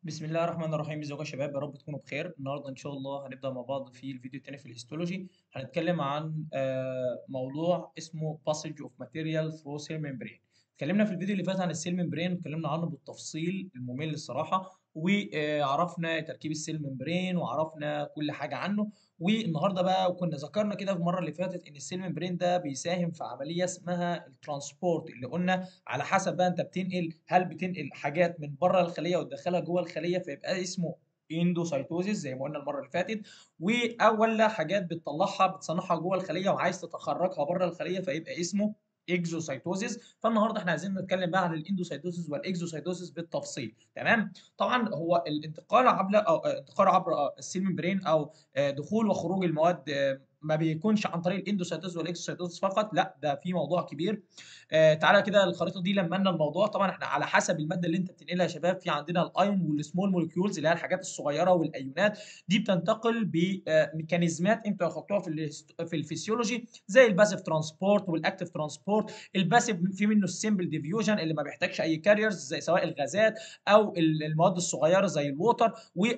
بسم الله الرحمن الرحيم ازيكم يا شباب يا رب تكونوا بخير النهارده ان شاء الله هنبدا مع بعض في الفيديو التاني في الهيستولوجي هنتكلم عن آه، موضوع اسمه passage of material through cell membrane اتكلمنا في الفيديو اللي فات عن السيل ممبرين اتكلمنا عنه بالتفصيل الممل الصراحه وعرفنا تركيب السيل ممبرين وعرفنا كل حاجه عنه والنهارده بقى كنا ذكرنا كده في المره اللي فاتت ان السيل ممبرين ده بيساهم في عمليه اسمها الترانسبورت اللي قلنا على حسب بقى انت بتنقل هل بتنقل حاجات من بره الخليه وتدخلها جوه الخليه فيبقى اسمه اندوسايتوزيس زي ما قلنا المره اللي فاتت و ولا حاجات بتطلعها بتصنعها جوه الخليه وعايز تتخرجها بره الخليه فيبقى اسمه اكزوسايتوزيس فالنهارده احنا عايزين نتكلم بقى عن الاندوسايتوزيس والاكزوسايتوزيس بالتفصيل تمام طبعا هو الانتقال عبر او انتقال عبر السيل ممبرين او دخول وخروج المواد ما بيكونش عن طريق الاندوسايتوزيس والاكزوسايتوزيس فقط لا ده في موضوع كبير آه تعالى كده الخريطه دي لما لنا الموضوع طبعا احنا على حسب الماده اللي انت بتنقلها يا شباب في عندنا الايون والسمول مولكيولز اللي هي الحاجات الصغيره والايونات دي بتنتقل بميكانيزمات انتوا اخدتوها في في الفسيولوجي زي الباسيف ترانسبورت والاكتيف ترانسبورت الباسيف في منه السمبل ديفيوجن اللي ما بيحتاجش اي كاريرز زي سواء الغازات او المواد الصغيره زي الووتر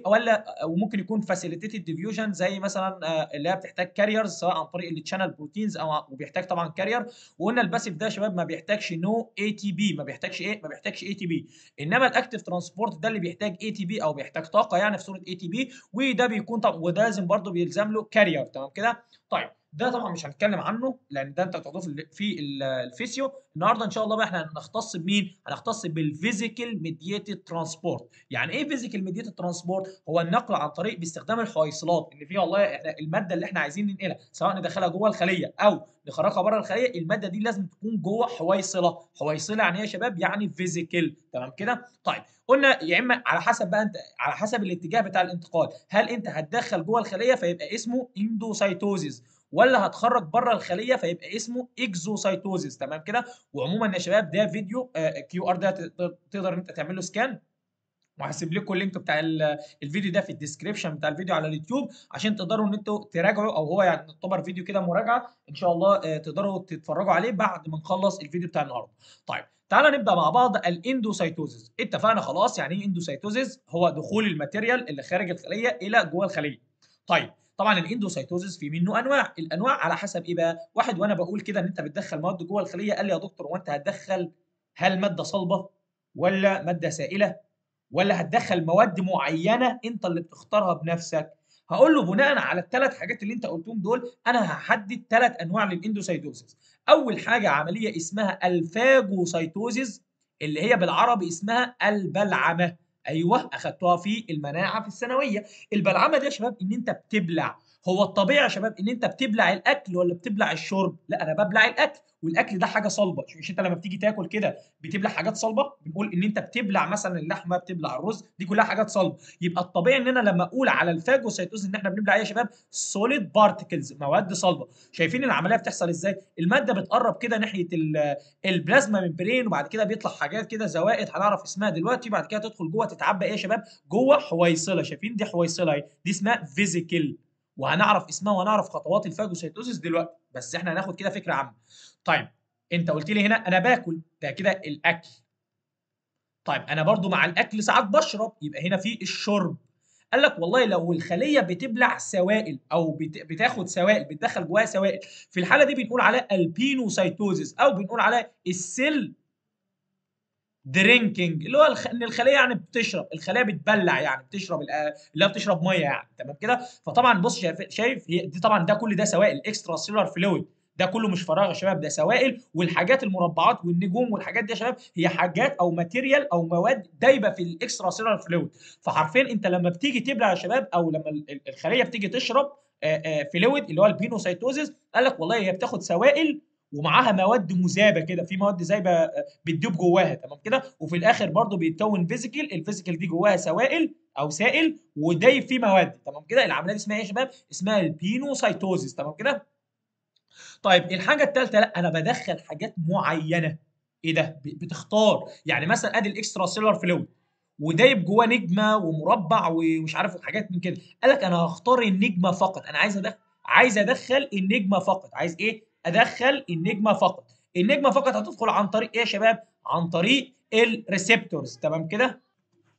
ولا وممكن يكون فاسيليتيتد ديفيوجن زي مثلا اللي هي بتحتاج كاريرز سواء عن طريق التشانل بروتينز او وبيحتاج طبعا كارير وقلنا الباسيف ده يا شباب ما بيحتاجش نو اي تي بي ما بيحتاجش ايه ما بيحتاجش اي تي بي انما الاكتيف ترانسبورت ده اللي بيحتاج اي تي بي او بيحتاج طاقه يعني في صوره اي تي بي وده بيكون طبعا وده لازم برضه بيلزم له كارير تمام كده طيب ده طبعا مش هنتكلم عنه لان ده انت هتاخدوه في الفيسيو النهارده ان شاء الله بقى احنا هنختص بمين هنختص بالفيزيكال ميديتد ترانسبورت يعني ايه فيزيكال ميديتد ترانسبورت هو النقل عن طريق باستخدام الحويصلات ان في والله احنا الماده اللي احنا عايزين ننقلها سواء ندخلها جوه الخليه او نخرجها بره الخليه الماده دي لازم تكون جوه حويصله حويصله يعني ايه يا شباب يعني فيزيكال تمام كده طيب قلنا يا اما على حسب بقى انت على حسب الاتجاه بتاع الانتقال هل انت هتدخل جوه الخليه فيبقى اسمه اندوسايتوزيس ولا هتخرج بره الخليه فيبقى اسمه اكزوسايتوزيس تمام كده وعموما يا شباب ده فيديو كيو ار ده تقدر انت تعمل له سكان وهسيب لكم اللينك بتاع الفيديو ده في الديسكربشن بتاع الفيديو على اليوتيوب عشان تقدروا ان انتوا تراجعوا او هو يعني يعتبر فيديو كده مراجعه ان شاء الله تقدروا تتفرجوا عليه بعد ما نخلص الفيديو بتاع النهارده. طيب تعالى نبدا مع بعض الاندوسايتوزيس اتفقنا خلاص يعني ايه اندوسايتوزيس هو دخول الماتيريال اللي خارج الخليه الى جوه الخليه. طيب طبعا الاندوسايتوزيس في منه انواع الانواع على حسب ايه بقى واحد وانا بقول كده ان انت بتدخل مواد جوه الخليه قال لي يا دكتور هو انت هتدخل هل ماده صلبه ولا ماده سائله ولا هتدخل مواد معينه انت اللي بتختارها بنفسك هقول له بناء على الثلاث حاجات اللي انت قلتهم دول انا هحدد ثلاث انواع للاندوسايتوزيس اول حاجه عمليه اسمها الفاجوسايتوزيس اللي هي بالعربي اسمها البلعمه ايوه اخدتوها في المناعه في الثانويه البلعمه دي يا شباب ان انت بتبلع هو الطبيعي يا شباب ان انت بتبلع الاكل ولا بتبلع الشرب لا انا ببلع الاكل والاكل ده حاجه صلبه مش انت لما بتيجي تاكل كده بتبلع حاجات صلبه بنقول ان انت بتبلع مثلا اللحمه بتبلع الرز دي كلها حاجات صلبه يبقى الطبيعي ان انا لما اقول على الفاجوسايتوز ان احنا بنبلع ايه يا شباب سوليد بارتكلز مواد صلبه شايفين العمليه بتحصل ازاي الماده بتقرب كده ناحيه البلازما ممبرين وبعد كده بيطلع حاجات كده زوائد هنعرف اسمها دلوقتي بعد كده تدخل جوه تتعبى ايه يا شباب جوه حويصله شايفين دي حويصله اهي دي اسمها فيزيكال وهنعرف اسمها وهنعرف خطوات الفاجوسايتوزيس دلوقتي بس احنا هناخد كده فكره عامه طيب انت قلت لي هنا انا باكل ده كده الاكل طيب انا برضو مع الاكل ساعات بشرب يبقى هنا في الشرب قال لك والله لو الخليه بتبلع سوائل او بتاخد سوائل بتدخل جواها سوائل في الحاله دي بنقول عليها البينوسايتوزيس او بنقول عليها السيل درينكينج اللي هو الخ... ان الخليه يعني بتشرب الخليه بتبلع يعني بتشرب اللي هي بتشرب ميه يعني تمام كده فطبعا بص شايف شايف هي دي طبعا ده كل ده سوائل اكسترا سيلولار فلويد ده كله مش فراغ يا شباب ده سوائل والحاجات المربعات والنجوم والحاجات دي يا شباب هي حاجات او ماتيريال او مواد دايبه في الاكسترا سيلولار فلويد فحرفيا انت لما بتيجي تبلع يا شباب او لما الخليه بتيجي تشرب فلويد اللي هو البينوسايتوزيس قال لك والله هي بتاخد سوائل ومعاها مواد مذابه كده في مواد زايبه بتدوب جواها تمام كده وفي الاخر برضو بيتكون فيزيكال الفيزيكال دي جواها سوائل او سائل ودايب فيه مواد تمام كده العمليه دي اسمها ايه يا شباب اسمها البينوسايتوزيس تمام كده طيب الحاجه الثالثه لا انا بدخل حاجات معينه ايه ده بتختار يعني مثلا ادي الاكسترا سيلولار فلويد ودايب جواه نجمه ومربع ومش عارف حاجات من كده قال لك انا هختار النجمه فقط انا عايز ادخل عايز ادخل النجمه فقط عايز ايه ادخل النجمه فقط النجمه فقط هتدخل عن طريق ايه يا شباب عن طريق الريسبتورز تمام كده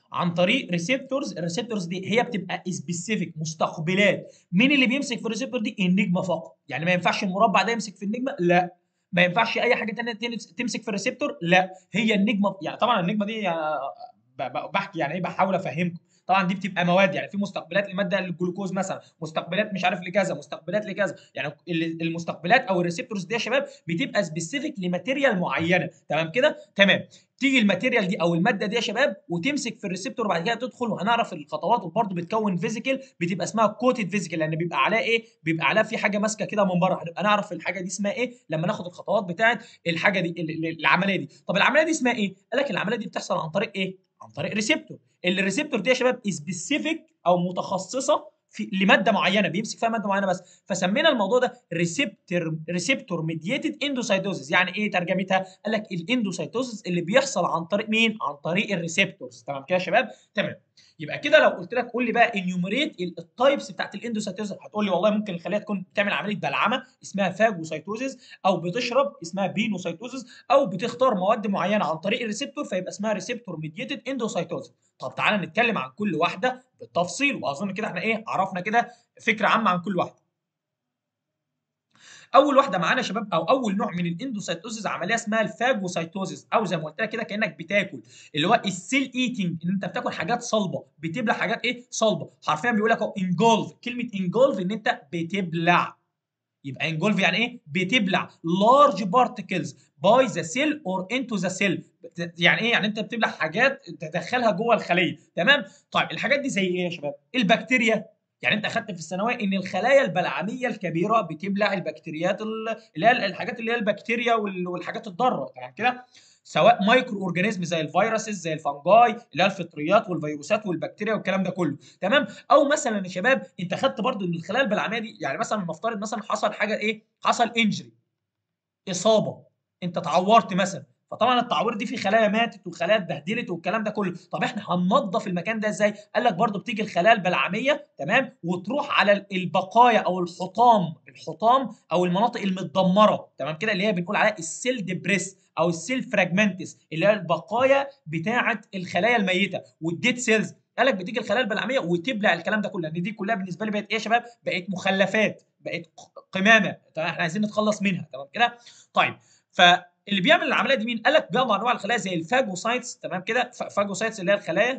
عن طريق ريسبتورز الريسبتورز دي هي بتبقى سبيسيفيك مستقبلات مين اللي بيمسك في الريسبتور دي النجمه فقط يعني ما ينفعش المربع ده يمسك في النجمه لا ما ينفعش اي حاجه ثانيه تمسك في الريسبتور لا هي النجمه يعني طبعا النجمه دي بحكي يعني ايه بحاول افهمكم طبعا دي بتبقى مواد يعني في مستقبلات لماده للجلوكوز مثلا مستقبلات مش عارف لكذا مستقبلات لكذا يعني المستقبلات او الريسبتورز دي يا شباب بتبقى سبيسيفيك لماتيريال معينه تمام كده تمام تيجي الماتيريال دي او الماده دي يا شباب وتمسك في الريسبتور وبعد كده تدخل وهنعرف الخطوات وبرده بتكون فيزيكال بتبقى اسمها كوتد فيزيكال لان بيبقى عليها ايه بيبقى عليها في حاجه ماسكه كده من بره هنبقى نعرف الحاجه دي اسمها ايه لما ناخد الخطوات بتاعه الحاجه دي العمليه دي طب العمليه دي اسمها ايه قال لك العمليه دي بتحصل عن طريق ايه عن طريق ريسبتور الريسبتور دي يا شباب سبيسيفيك او متخصصه في لماده معينه بيمسك فيها ماده معينه بس فسمينا الموضوع ده ريسبتور ريسبتور ميديتد اندوسايتوزيس يعني ايه ترجمتها قال لك الاندوسايتوزيس اللي بيحصل عن طريق مين عن طريق الريسبتورز تمام كده يا شباب تمام يبقى كده لو قلت لك قول لي بقى انيوميريت التايبس بتاعت الاندوسايتوزيس هتقول لي والله ممكن الخليه تكون بتعمل عمليه بلعمه اسمها فاجوسايتوزيس او بتشرب اسمها بينوسايتوزيس او بتختار مواد معينه عن طريق الريسبتور فيبقى اسمها ريسبتور ميديتد اندوسايتوزيس طب تعالى نتكلم عن كل واحده بالتفصيل واظن كده احنا ايه عرفنا كده فكره عامه عن كل واحده اول واحده معانا يا شباب او اول نوع من الاندوسايتوزيس عمليه اسمها الفاجوسايتوزيس او زي ما قلت لك كده كانك بتاكل اللي هو السيل ايتنج ان انت بتاكل حاجات صلبه بتبلع حاجات ايه صلبه حرفيا بيقول لك انجولف كلمه انجولف ان انت بتبلع يبقى انجولف يعني ايه بتبلع لارج بارتكلز باي ذا سيل اور انتو ذا سيل يعني ايه يعني انت بتبلع حاجات تدخلها جوه الخليه تمام طيب الحاجات دي زي ايه يا شباب البكتيريا يعني انت اخدت في الثانويه ان الخلايا البلعميه الكبيره بتبلع البكتيريات اللي هي الحاجات اللي هي البكتيريا والحاجات الضاره تمام كده سواء مايكرو اورجانيزم زي الفيروسز زي الفنجاي اللي هي الفطريات والفيروسات والبكتيريا والكلام ده كله تمام او مثلا يا شباب انت خدت برضو ان الخلايا البلعميه دي يعني مثلا نفترض مثلا حصل حاجه ايه حصل انجري اصابه انت اتعورت مثلا فطبعا التعوير دي في خلايا ماتت وخلايا اتبهدلت والكلام ده كله طب احنا هننظف المكان ده ازاي قال لك برضو بتيجي الخلايا البلعميه تمام وتروح على البقايا او الحطام الحطام او المناطق المتدمره تمام كده اللي هي بنقول عليها السيل ديبريس او السيل فراجمنتس اللي هي البقايا بتاعه الخلايا الميته والديد سيلز قال لك بتيجي الخلايا البلعميه وتبلع الكلام ده كله لان دي كلها بالنسبه لي بقت ايه يا شباب بقت مخلفات بقت قمامه تمام احنا عايزين نتخلص منها تمام كده طيب ف اللي بيعمل العمليه دي مين؟ قال لك بعض انواع الخلايا زي الفاجوسايتس تمام كده فاجوسايتس اللي هي الخلايا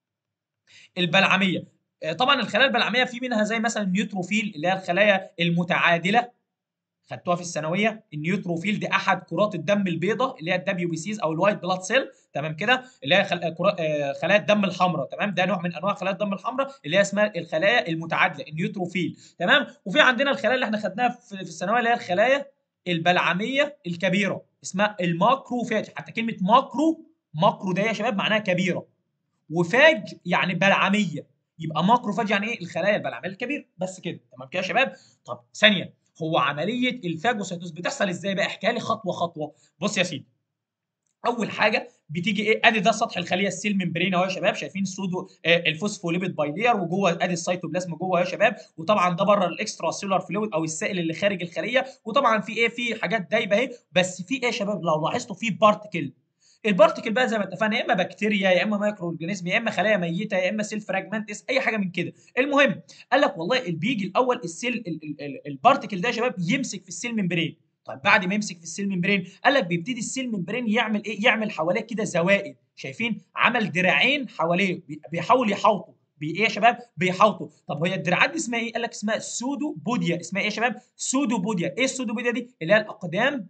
البلعميه طبعا الخلايا البلعميه في منها زي مثلا النيوتروفيل اللي هي الخلايا المتعادله خدتوها في الثانويه النيوتروفيل دي احد كرات الدم البيضاء اللي هي الدبليو بي سيز او الوايت بلاد سيل تمام كده اللي هي خلايا الدم الحمراء تمام ده نوع من انواع خلايا الدم الحمراء اللي هي اسمها الخلايا المتعادله النيوتروفيل تمام وفي عندنا الخلايا اللي احنا خدناها في الثانويه اللي هي الخلايا البلعميه الكبيره اسمها الماكروفاج حتى كلمه ماكرو ماكرو ده يا شباب معناها كبيره وفاج يعني بلعميه يبقى ماكروفاج يعني ايه الخلايا البلعميه الكبيره بس كده تمام كده يا شباب طب ثانيه هو عمليه الفاجوسيتوز بتحصل ازاي بقى احكيها لي خطوه خطوه بص يا سيدي اول حاجه بتيجي ايه ادي ده سطح الخليه السيل ممبرين اهو يا شباب شايفين السودو آه الفوسفوليبيد بايلير وجوه ادي السيتوبلازم جوه يا شباب وطبعا ده بره الاكسترا سيلولار فلويد او السائل اللي خارج الخليه وطبعا في ايه في حاجات دايبه اهي بس في ايه يا شباب لو لاحظتوا في بارتكل البارتكل بقى زي ما اتفقنا يا اما بكتيريا يا اما مايكرو اورجانيزم يا اما خلايا ميته يا اما سيل فراجمنتس اي حاجه من كده المهم قال لك والله بيجي الاول السيل البارتكل ده يا شباب يمسك في السيل ممبرين طيب بعد ما يمسك في السيل ممبرين قال لك بيبتدي السيل ممبرين يعمل ايه يعمل حواليه كده زوائد شايفين عمل دراعين حواليه بيحاول يحوطه بي ايه يا شباب بيحوطوا طب هي الدراعات دي اسمها ايه قال لك اسمها سودو بوديا اسمها ايه يا شباب سودو بوديا ايه السودو بوديا دي اللي هي الاقدام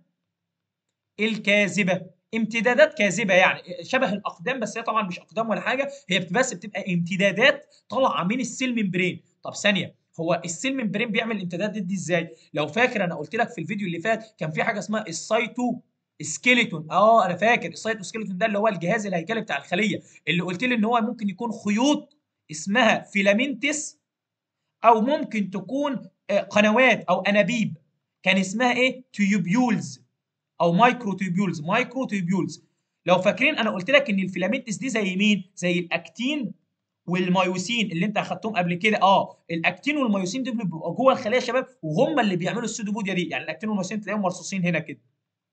الكاذبه امتدادات كاذبه يعني شبه الاقدام بس هي طبعا مش اقدام ولا حاجه هي بس بتبقى امتدادات طالعه من السيل ممبرين طب ثانيه هو السيل ممبرين بيعمل الامتدادات دي ازاي لو فاكر انا قلت لك في الفيديو اللي فات كان في حاجه اسمها السايتو سكيلتون اه انا فاكر السايتو سكيلتون ده اللي هو الجهاز الهيكلي بتاع الخليه اللي قلت لي ان هو ممكن يكون خيوط اسمها فيلامنتس او ممكن تكون قنوات او انابيب كان اسمها ايه تيوبيولز او مايكرو تيوبيولز مايكرو تيوبيولز لو فاكرين انا قلت لك ان الفيلامنتس دي زي مين زي الاكتين والمايوسين اللي انت اخدتهم قبل كده اه الاكتين والمايوسين دول بيبقوا جوه الخليه يا شباب وهم اللي بيعملوا السودوبوديا دي يعني الاكتين والمايوسين تلاقيهم مرصوصين هنا كده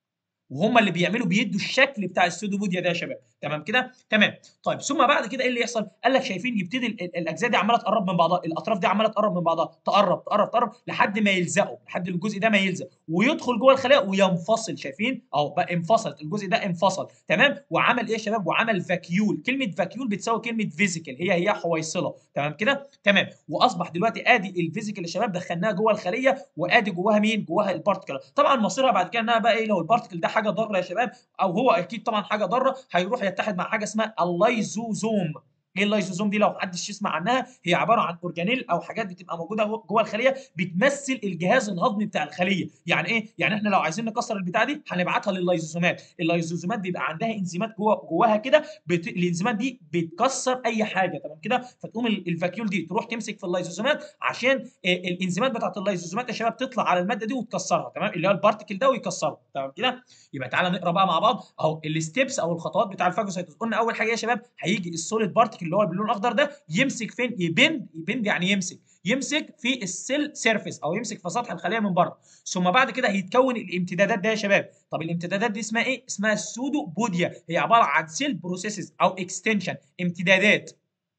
وهم اللي بيعملوا بيدوا الشكل بتاع السودوبوديا ده يا شباب تمام كده تمام طيب ثم بعد كده ايه اللي يحصل قال لك شايفين يبتدي الاجزاء دي عماله تقرب من بعضها الاطراف دي عماله تقرب من بعضها تقرب تقرب تقرب لحد ما يلزقوا لحد الجزء ده ما يلزق ويدخل جوه الخلايا وينفصل شايفين اهو بقى انفصلت الجزء ده انفصل تمام وعمل ايه يا شباب وعمل فاكيول كلمه فاكيول بتساوي كلمه فيزيكال هي هي حويصله تمام كده تمام واصبح دلوقتي ادي الفيزيكال يا شباب دخلناها جوه الخليه وادي جواها مين جواها البارتكل طبعا مصيرها بعد كده انها بقى ايه لو البارتكل ده حاجه ضاره يا شباب او هو اكيد طبعا حاجه ضاره هيروح يتحد مع حاجه اسمها اللايزوزوم ايه اللايزوزوم دي لو محدش يسمع عنها هي عباره عن اورجانيل او حاجات بتبقى موجوده جوه الخليه بتمثل الجهاز الهضمي بتاع الخليه يعني ايه يعني احنا لو عايزين نكسر البتاع دي هنبعتها لللايزوزومات اللايزوزومات بيبقى عندها انزيمات جوه جواها كده بت... الانزيمات دي بتكسر اي حاجه تمام كده فتقوم الفاكيول دي تروح تمسك في اللايزوزومات عشان الانزيمات بتاعت اللايزوزومات يا شباب تطلع على الماده دي وتكسرها تمام اللي هو البارتكل ده ويكسره تمام كده يبقى تعالى نقرا بقى مع بعض اهو الستبس او الخطوات بتاع الفاجوسايتوز قلنا اول حاجه يا شباب هيجي السوليد بارتكل اللي هو باللون الاخضر ده يمسك فين يبند يبند يعني يمسك يمسك في السيل سيرفيس او يمسك في سطح الخليه من بره ثم بعد كده هيتكون الامتدادات ده يا شباب طب الامتدادات دي اسمها ايه اسمها السودو بوديا هي عباره عن سيل بروسيسز او اكستنشن امتدادات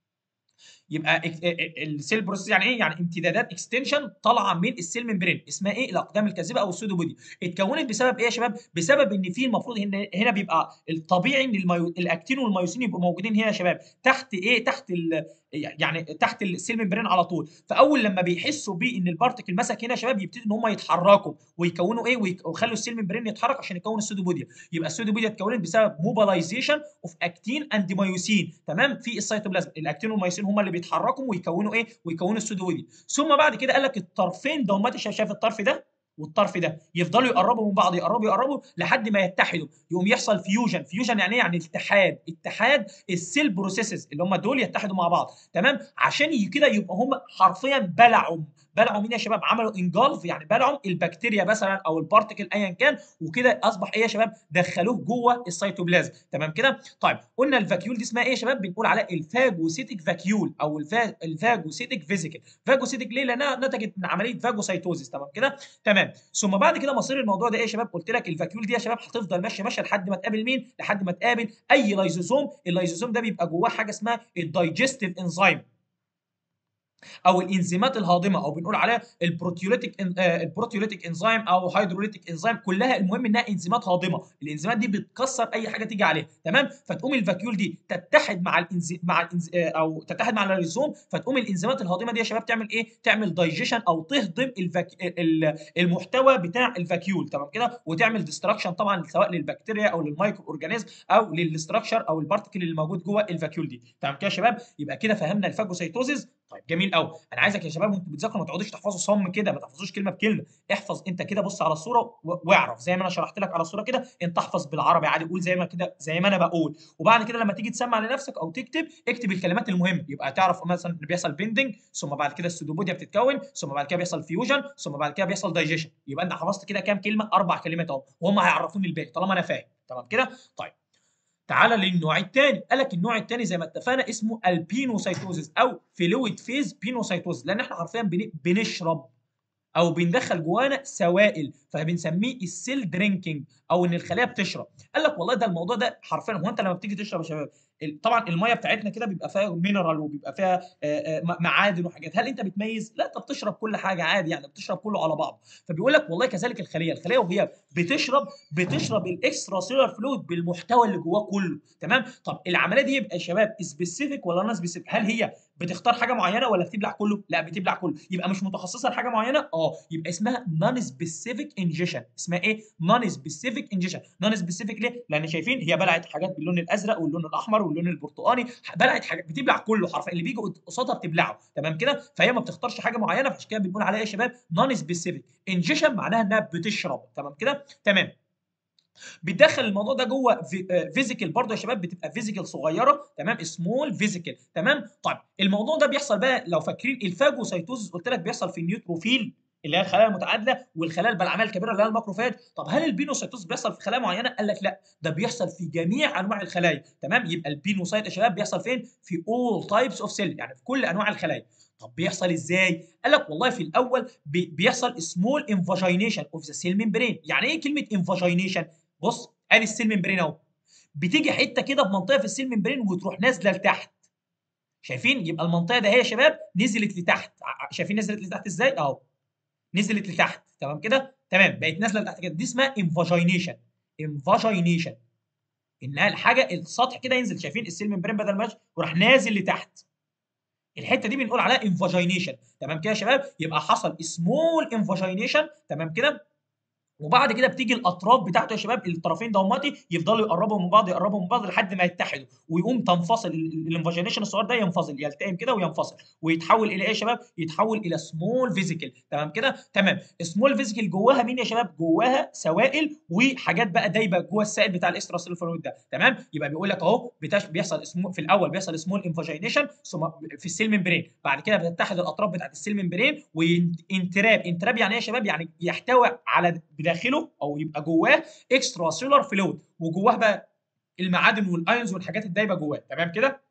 يبقى السيل بروسيس يعني ايه؟ يعني امتدادات اكستنشن طالعه من السيل ممبرين اسمها ايه؟ الاقدام الكاذبه او السودو بودي اتكونت بسبب ايه يا شباب؟ بسبب ان في المفروض هنا هنا بيبقى الطبيعي ان الميو... الاكتين والميوسين يبقوا موجودين هنا يا شباب تحت ايه؟ تحت ال... يعني تحت السيل ممبرين على طول فاول لما بيحسوا بيه ان البارتكل مسك هنا يا شباب يبتدوا ان هم يتحركوا ويكونوا ايه ويخلوا السيل ممبرين يتحرك عشان يكون السودوبوديا يبقى السودوبوديا اتكونت بسبب موبلايزيشن اوف اكتين اند مايوسين تمام في السيتوبلازم الاكتين والمايوسين هم اللي بيتحركوا ويكونوا ايه ويكونوا السودوبوديا ثم بعد كده قال لك الطرفين دومات شايف الطرف ده والطرف ده يفضلوا يقربوا من بعض يقربوا يقربوا لحد ما يتحدوا يقوم يحصل فيوجن فيوجن يعني ايه يعني اتحاد اتحاد السيل بروسيسز اللي هم دول يتحدوا مع بعض تمام عشان كده يبقى هم حرفيا بلعوا بلعوا مين يا شباب عملوا انجلف يعني بلعوا البكتيريا مثلا او البارتكل ايا كان وكده اصبح ايه يا شباب دخلوه جوه السيتوبلازم تمام كده طيب قلنا الفاكيول دي اسمها ايه يا شباب بنقول عليها الفاجوسيتك فاكيول او الفا... الفاجوسيتك فيزيكال فاجوسيتك ليه لانها نتجت من عمليه فاجوسيتوزيس تمام كده تمام ثم بعد كده مصير الموضوع ده ايه يا شباب قلت لك الفاكيول دي يا شباب هتفضل ماشيه ماشيه لحد ما تقابل مين لحد ما تقابل اي لايزوزوم اللايزوزوم ده بيبقى جواه حاجه اسمها الدايجستيف انزيم او الانزيمات الهاضمه او بنقول عليها البروتيوليتيك البروتيوليتيك انزيم او هيدروليتيك انزيم كلها المهم انها انزيمات هاضمه الانزيمات دي بتكسر اي حاجه تيجي عليها تمام فتقوم الفاكيول دي تتحد مع الانزيم مع الانز... او تتحد مع الريزوم فتقوم الانزيمات الهاضمه دي يا شباب تعمل ايه تعمل دايجيشن او تهضم الفاك... المحتوى بتاع الفاكيول تمام كده وتعمل ديستراكشن طبعا سواء للبكتيريا او للمايكرو اورجانيزم او للستراكشر او البارتكل اللي موجود جوه الفاكيول دي تمام كده يا شباب يبقى كده فهمنا الفاجوسيتوزيس طيب جميل قوي انا عايزك يا شباب وانتوا بتذاكروا ما تقعدوش تحفظوا صم كده ما تحفظوش كلمه بكلمه احفظ انت كده بص على الصوره واعرف زي ما انا شرحت لك على الصوره كده انت احفظ بالعربي عادي قول زي ما كده زي ما انا بقول وبعد كده لما تيجي تسمع لنفسك او تكتب اكتب الكلمات المهمه يبقى تعرف مثلا ان بيحصل بيندنج ثم بعد كده السودوبوديا بتتكون ثم بعد كده بيحصل فيوجن ثم بعد كده بيحصل دايجيشن يبقى انت حفظت كده كام كلمه اربع كلمات اهو وهم هيعرفوني الباقي طالما انا فاهم تمام كده طيب تعالى للنوع الثاني قال لك النوع الثاني زي ما اتفقنا اسمه البينوسايتوزيس او فلويد فيز بينوسايتوزيس لان احنا حرفيا بنشرب او بندخل جوانا سوائل فبنسميه السيل درينكينج او ان الخلايا بتشرب قال لك والله ده الموضوع ده حرفيا هو انت لما بتيجي تشرب يا شباب طبعا الميه بتاعتنا كده بيبقى فيها مينرال وبيبقى فيها معادن وحاجات هل انت بتميز لا انت بتشرب كل حاجه عادي يعني بتشرب كله على بعض فبيقول لك والله كذلك الخليه الخليه وهي بتشرب بتشرب الاكسترا سيلر فلويد بالمحتوى اللي جواه كله تمام طب العمليه دي يبقى يا شباب سبيسيفيك ولا نون سبيسيفيك هل هي بتختار حاجه معينه ولا بتبلع كله لا بتبلع كله يبقى مش متخصصه لحاجه معينه اه يبقى اسمها نون سبيسيفيك انجيشن اسمها ايه نون سبيسيفيك انجيشن نون سبيسيفيك ليه لان شايفين هي بلعت حاجات باللون الازرق واللون الاحمر واللون البرتقاني بلعت حاجات بتبلع كله حرفيا اللي بيجي قصادها بتبلعه تمام كده فهي ما بتختارش حاجه معينه فعشان كده بنقول عليها يا شباب نون سبيسيفيك انجيشن معناها انها بتشرب تمام كده تمام بتدخل الموضوع ده جوه فيزيكال برضه يا شباب بتبقى فيزيكال صغيره تمام سمول فيزيكال تمام طيب الموضوع ده بيحصل بقى لو فاكرين الفاجوسايتوزيس قلت لك بيحصل في النيوتروفيل اللي هي الخلايا المتعادله والخلايا البلعميه الكبيره اللي هي الماكروفاج طب هل البينوسايتوز بيحصل في خلايا معينه قال لك لا ده بيحصل في جميع انواع الخلايا تمام يبقى البينوسايت يا شباب بيحصل فين في اول تايبس اوف سيل يعني في كل انواع الخلايا طب بيحصل ازاي قال لك والله في الاول بي بيحصل سمول انفاجينيشن اوف ذا سيل ممبرين يعني ايه كلمه انفاجينيشن بص ادي السيل ممبرين اهو بتيجي حته كده بمنطقه في السيل ممبرين وتروح نازله لتحت شايفين يبقى المنطقه ده هي يا شباب نزلت لتحت شايفين نزلت لتحت ازاي اهو نزلت لتحت تمام كده تمام بقت نازله لتحت كده دي اسمها انفاجينيشن انفاجينيشن انها الحاجه السطح كده ينزل شايفين السيل ممبرين بدل ما وراح نازل لتحت الحته دي بنقول عليها انفاجينيشن تمام كده يا شباب يبقى حصل سمول انفاجينيشن تمام كده وبعد كده بتيجي الاطراف بتاعته يا شباب الطرفين دوماتي يفضلوا يقربوا من بعض يقربوا من بعض لحد ما يتحدوا ويقوم تنفصل الانفاجينيشن الصغير ده ينفصل يلتئم كده وينفصل ويتحول الى ايه يا شباب؟ يتحول الى سمول فيزيكل تمام كده؟ تمام سمول فيزيكل جواها مين يا شباب؟ جواها سوائل وحاجات بقى دايبه جوه السائل بتاع الاسترا فلويد ده تمام؟ يبقى بيقول لك اهو بيحصل في الاول بيحصل سمول انفاجينيشن ثم في السيل ممبرين بعد كده بتتحد الاطراف بتاعت السيل ممبرين وانتراب انتراب يعني ايه يا شباب؟ يعني يحتوي على بداخله او يبقى جواه اكسترا سيلر فلويد وجواه بقى المعادن والايونز والحاجات الدايبه جواه تمام كده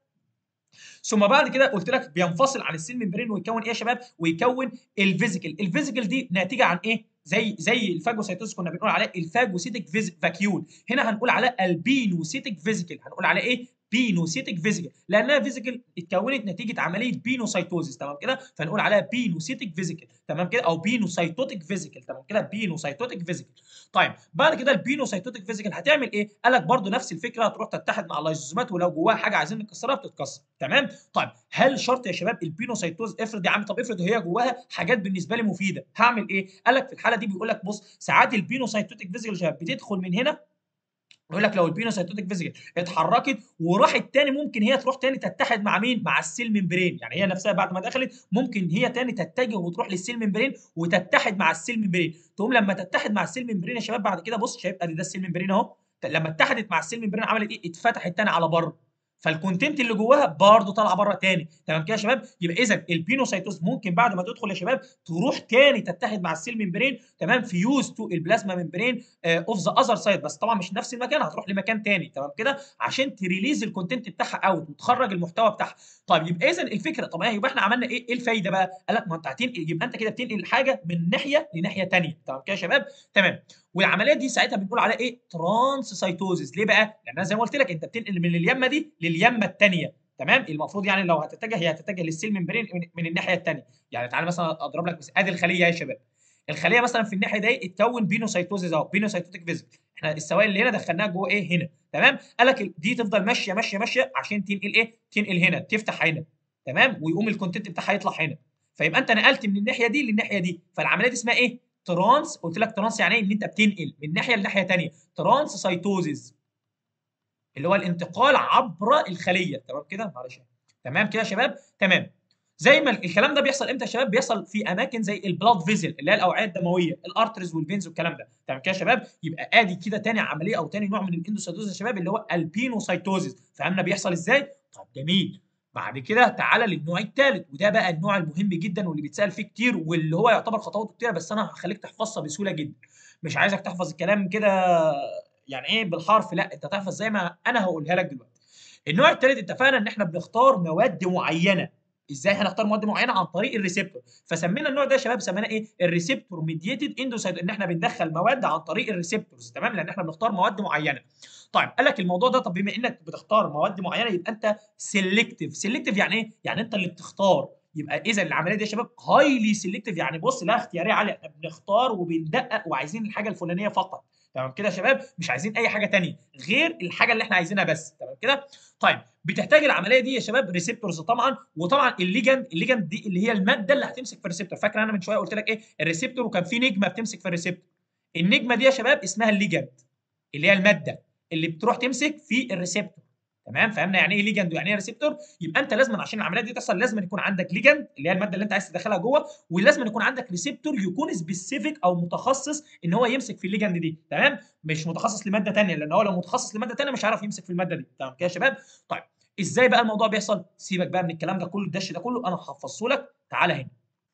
ثم بعد كده قلت لك بينفصل عن السيل ممبرين ويكون ايه يا شباب ويكون الفيزيكال الفيزيكال دي ناتجه عن ايه زي زي الفاجوسيتوز كنا بنقول عليه الفاجوسيتك فاكيول هنا هنقول عليه البينوسيتك فيزيكال هنقول عليه ايه بينوسيتك فيزيكال لانها فيزيكال اتكونت نتيجه عمليه بينوسايتوزيس تمام كده فنقول عليها بينوسيتك فيزيكال تمام كده او بينوسايتوتك فيزيكال تمام كده بينوسايتوتك فيزيكال طيب بعد كده البينوسايتوتك فيزيكال هتعمل ايه قال لك برده نفس الفكره هتروح تتحد مع اللايزوزومات ولو جواها حاجه عايزين نكسرها بتتكسر تمام طيب هل شرط يا شباب البينوسايتوز افرض يا عم طب افرض هي جواها حاجات بالنسبه لي مفيده هعمل ايه قال لك في الحاله دي بيقول لك بص ساعات البينوسايتوتك فيزيكال يا شباب بتدخل من هنا يقول لك لو البينوسايتوتيك فيزيكال اتحركت وراحت تاني ممكن هي تروح تاني تتحد مع مين؟ مع السيل ممبرين، يعني هي نفسها بعد ما دخلت ممكن هي تاني تتجه وتروح للسيل ممبرين وتتحد مع السيل ممبرين، تقوم لما تتحد مع السيل ممبرين يا شباب بعد كده بص شايف ادي ده السيل ممبرين اهو، لما اتحدت مع السيل ممبرين عملت ايه؟ اتفتحت تاني على بره. فالكونتنت اللي جواها برضه طالعه بره تاني تمام كده يا شباب يبقى اذا البينوسايتوز ممكن بعد ما تدخل يا شباب تروح تاني تتحد مع السيل ممبرين تمام فيوز تو البلازما ممبرين اوف ذا اذر سايد بس طبعا مش نفس المكان هتروح لمكان تاني تمام كده عشان تريليز الكونتنت بتاعها اوت وتخرج المحتوى بتاعها طيب يبقى اذا الفكره طب ايه يبقى احنا عملنا ايه ايه الفايده بقى قال لك ما انت هتنقل يبقى انت كده بتنقل حاجه من ناحيه لناحيه ثانيه تمام كده يا شباب تمام والعمليه دي ساعتها بنقول عليها ايه ترانس سايتوزيس ليه بقى لان زي ما قلت لك انت بتنقل من اليمه دي لليمه الثانيه تمام المفروض يعني لو هتتجه هي هتتجه للسيل ممبرين من الناحيه الثانيه يعني تعالى مثلا اضرب لك مثال ادي الخليه يا شباب الخليه مثلا في الناحيه دي اتكون بينوسايتوزيس اهو بينوسايتوتيك فيزيك احنا السوائل اللي هنا دخلناها جوه ايه هنا تمام قال لك دي تفضل ماشيه ماشيه ماشيه عشان تنقل ايه تنقل هنا تفتح هنا تمام ويقوم الكونتنت بتاعها يطلع هنا فيبقى انت نقلت من الناحيه دي للناحيه دي فالعمليه دي اسمها ايه ترانس قلت لك ترانس يعني ايه ان انت بتنقل من ناحيه لناحيه ثانيه ترانس سايتوزيس اللي هو الانتقال عبر الخليه تمام كده معلش تمام كده يا شباب تمام زي ما الكلام ده بيحصل امتى يا شباب بيحصل في اماكن زي البلاد فيزل اللي هي الاوعيه الدمويه الارترز والفينز والكلام ده تمام كده يا شباب يبقى ادي كده تاني عمليه او تاني نوع من الاندوسايتوزيس يا شباب اللي هو البينوسايتوزيس فهمنا بيحصل ازاي طب جميل بعد كده تعالى للنوع الثالث وده بقى النوع المهم جدا واللي بيتسال فيه كتير واللي هو يعتبر خطواته كتيره بس انا هخليك تحفظها بسهوله جدا مش عايزك تحفظ الكلام كده يعني ايه بالحرف لا انت تحفظ زي ما انا هقولها لك دلوقتي النوع الثالث اتفقنا ان احنا بنختار مواد معينه ازاي هنختار مواد معينه عن طريق الريسبتور فسمينا النوع ده يا شباب سميناه ايه الريسبتور ميديتد اندوسايت ان احنا بندخل مواد عن طريق الريسبتورز تمام لان احنا بنختار مواد معينه طيب قال لك الموضوع ده طب بما انك بتختار مواد معينه يبقى انت سيلكتيف سيلكتيف يعني ايه يعني انت اللي بتختار يبقى اذا العمليه دي يا شباب هايلي سيلكتيف يعني بص لا اختياريه عاليه احنا بنختار وبندقق وعايزين الحاجه الفلانيه فقط تمام كده يا شباب مش عايزين اي حاجه ثانيه غير الحاجه اللي احنا عايزينها بس تمام كده طيب بتحتاج العمليه دي يا شباب ريسبتورز طبعا وطبعا الليجند الليجند دي اللي هي الماده اللي هتمسك في الريسبتور فاكر انا من شويه قلت لك ايه الريسبتور وكان في نجمه بتمسك في الريسبتور النجمه دي يا شباب اسمها الليجند اللي هي الماده اللي بتروح تمسك في الريسبتور تمام فهمنا يعني ايه ليجند ويعني ايه ريسبتور يبقى انت لازم عشان العمليه دي تحصل لازم يكون عندك ليجند اللي هي الماده اللي انت عايز تدخلها جوه ولازم يكون عندك ريسبتور يكون سبيسيفيك او متخصص ان هو يمسك في الليجند دي تمام مش متخصص لماده ثانيه لان هو لو متخصص لماده ثانيه مش هيعرف يمسك في الماده دي تمام كده يا شباب طيب ازاي بقى الموضوع بيحصل سيبك بقى من الكلام ده كله الدش ده كله انا هحفظه لك تعالى هنا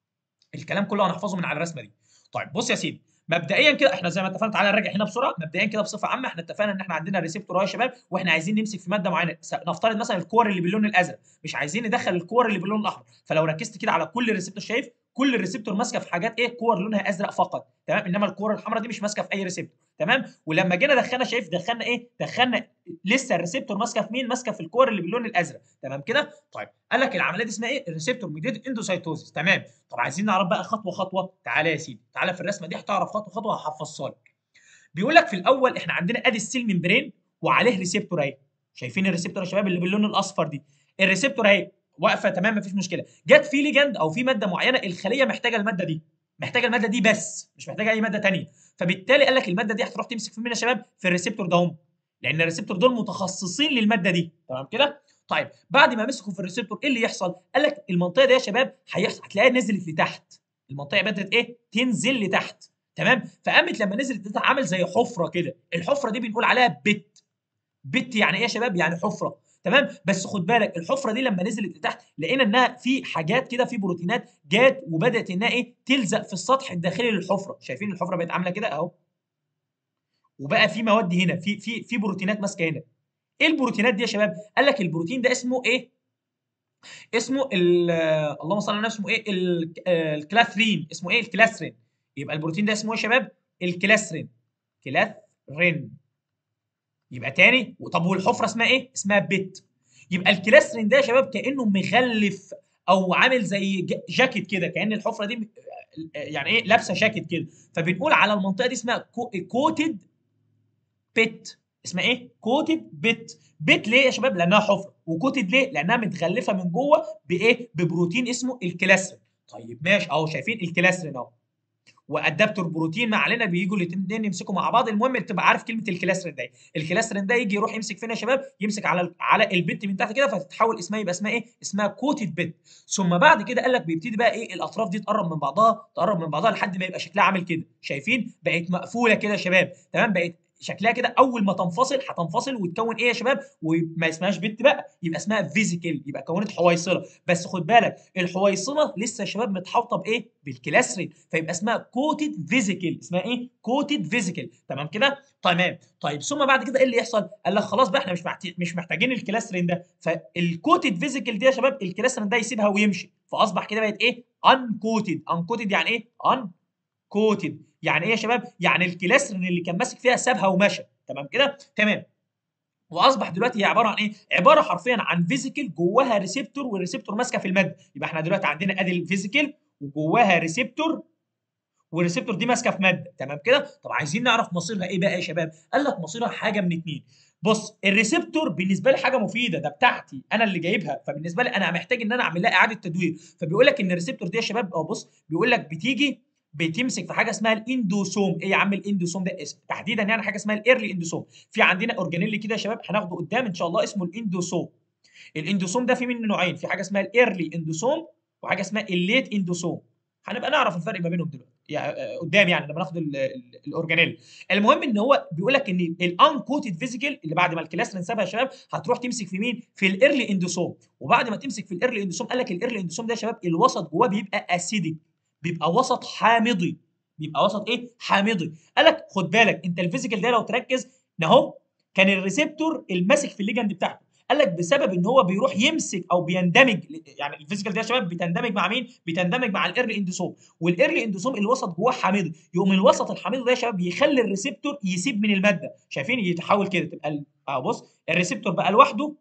الكلام كله انا هحفظه من على الرسمه دي طيب بص يا سيدي مبدئيا كده احنا زي ما اتفقنا تعالى نراجع هنا بسرعه مبدئيا كده بصفه عامه احنا اتفقنا ان احنا عندنا ريسبتور يا شباب واحنا عايزين نمسك في ماده معينه نفترض مثلا الكور اللي باللون الازرق مش عايزين ندخل الكور اللي باللون الاحمر فلو ركزت كده على كل ريسبتور شايف كل الريسبتور ماسكه في حاجات ايه كور لونها ازرق فقط تمام انما الكور الحمراء دي مش ماسكه في اي ريسبتور تمام ولما جينا دخلنا شايف دخلنا ايه دخلنا لسه الريسبتور ماسكه في مين ماسكه في الكور اللي باللون الازرق تمام كده طيب قال لك العمليه دي اسمها ايه الريسبتور ميديت اندوسايتوزيس تمام طب عايزين نعرف بقى خطوه خطوه تعالى يا سيدي تعالى في الرسمه دي هتعرف خطوه خطوه هحفظها لك بيقول لك في الاول احنا عندنا ادي السيل ممبرين وعليه ريسبتور اهي شايفين الريسبتور يا شباب اللي باللون الاصفر دي الريسبتور اهي واقفه تمام مفيش مشكله جت في ليجند او في ماده معينه الخليه محتاجه الماده دي محتاجه الماده دي بس مش محتاجه اي ماده ثانيه فبالتالي قال لك الماده دي هتروح تمسك في مين يا شباب في الريسبتور ده هم لان الريسبتور دول متخصصين للماده دي تمام كده طيب بعد ما مسكوا في الريسبتور ايه اللي يحصل قال لك المنطقه دي يا شباب هيحصل هتلاقيها نزلت لتحت المنطقه بدات ايه تنزل لتحت تمام فقامت لما نزلت لتحت عامل زي حفره كده الحفره دي بنقول عليها بت بت يعني ايه يا شباب يعني حفره تمام بس خد بالك الحفره دي لما نزلت لتحت لقينا انها في حاجات كده في بروتينات جات وبدات انها ايه تلزق في السطح الداخلي للحفره شايفين الحفره بقت عامله كده اهو وبقى في مواد هنا في في في بروتينات ماسكه هنا ايه البروتينات دي يا شباب قال لك البروتين ده اسمه ايه اسمه اللهم صل على اسمه ايه الكلاثرين اسمه ايه الكلاثرين يبقى البروتين ده اسمه ايه يا شباب الكلاثرين كلاثرين يبقى تاني طب والحفره اسمها ايه اسمها بت يبقى الكلاسترين ده يا شباب كانه مغلف او عامل زي جاكيت كده كان الحفره دي يعني ايه لابسه جاكيت كده فبنقول على المنطقه دي اسمها كوتد بت اسمها ايه كوتد بت بت ليه يا شباب لانها حفره وكوتد ليه لانها متغلفه من جوه بايه ببروتين اسمه الكلاسترين طيب ماشي اهو شايفين الكلاسترين اهو وادابتور بروتين ما علينا بييجوا الاثنين يمسكوا مع بعض المهم تبقى عارف كلمه الكلاسترين ده الكلاسترين ده يجي يروح يمسك فين يا شباب يمسك على على البت من تحت كده فتتحول اسمها يبقى اسمها ايه اسمها كوتد بت ثم بعد كده قال لك بيبتدي بقى ايه الاطراف دي تقرب من بعضها تقرب من بعضها لحد ما يبقى شكلها عامل كده شايفين بقت مقفوله كده يا شباب تمام بقت شكلها كده اول ما تنفصل هتنفصل وتكون ايه يا شباب وما اسمهاش بت بقى يبقى اسمها فيزيكال يبقى كونت حويصله بس خد بالك الحويصله لسه يا شباب متحوطه بايه بالكلاسترين فيبقى اسمها كوتد فيزيكال اسمها ايه كوتد فيزيكال تمام كده تمام طيب ثم بعد كده ايه اللي يحصل قال لك خلاص بقى احنا مش محتاج مش محتاجين الكلاسترين ده فالكوتد فيزيكال دي يا شباب الكلاسترين ده يسيبها ويمشي فاصبح كده بقت ايه انكوتد انكوتد يعني ايه ان كوتد يعني ايه يا شباب يعني الكلاسترين اللي كان ماسك فيها سابها ومشى تمام كده تمام واصبح دلوقتي هي عباره عن ايه عباره حرفيا عن فيزيكال جواها ريسبتور والريسبتور ماسكه في الماده يبقى احنا دلوقتي عندنا ادي الفيزيكال وجواها ريسبتور والريسبتور دي ماسكه في ماده تمام كده طب عايزين نعرف مصيرها ايه بقى يا شباب قال لك مصيرها حاجه من اتنين بص الريسبتور بالنسبه لي حاجه مفيده ده بتاعتي انا اللي جايبها فبالنسبه لي انا محتاج ان انا اعمل لها اعاده تدوير فبيقول لك ان الريسبتور دي يا شباب اه بص بيقول لك بتيجي بتمسك في حاجه اسمها الاندوسوم ايه يا عم الاندوسوم ده اسم تحديدا يعني حاجه اسمها الايرلي اندوسوم في عندنا اورجانيل كده يا شباب هناخده قدام ان شاء الله اسمه الاندوسوم الاندوسوم ده في منه نوعين في حاجه اسمها الايرلي اندوسوم وحاجه اسمها الليت اندوسوم هنبقى نعرف الفرق ما بينهم دلوقتي يعني قدام يعني لما ناخد الاورجانيل المهم ان هو بيقول لك ان الانكوتد فيزيكال اللي بعد ما الكلاسترين سابها يا شباب هتروح تمسك في مين في الايرلي اندوسوم وبعد ما تمسك في الايرلي اندوسوم قال لك الايرلي اندوسوم ده يا شباب الوسط جواه بيبقى اسيدك بيبقى وسط حامضي بيبقى وسط ايه حامضي قال لك خد بالك انت الفيزيكال ده لو تركز اهو كان الريسبتور الماسك في الليجند بتاعته قال لك بسبب ان هو بيروح يمسك او بيندمج يعني الفيزيكال ده يا شباب بتندمج مع مين بتندمج مع الايرلي اندوسوم والايرلي اندوسوم الوسط جواه حامضي يقوم الوسط الحامضي ده يا شباب يخلي الريسبتور يسيب من الماده شايفين يتحول كده تبقى اهو بص الريسبتور بقى لوحده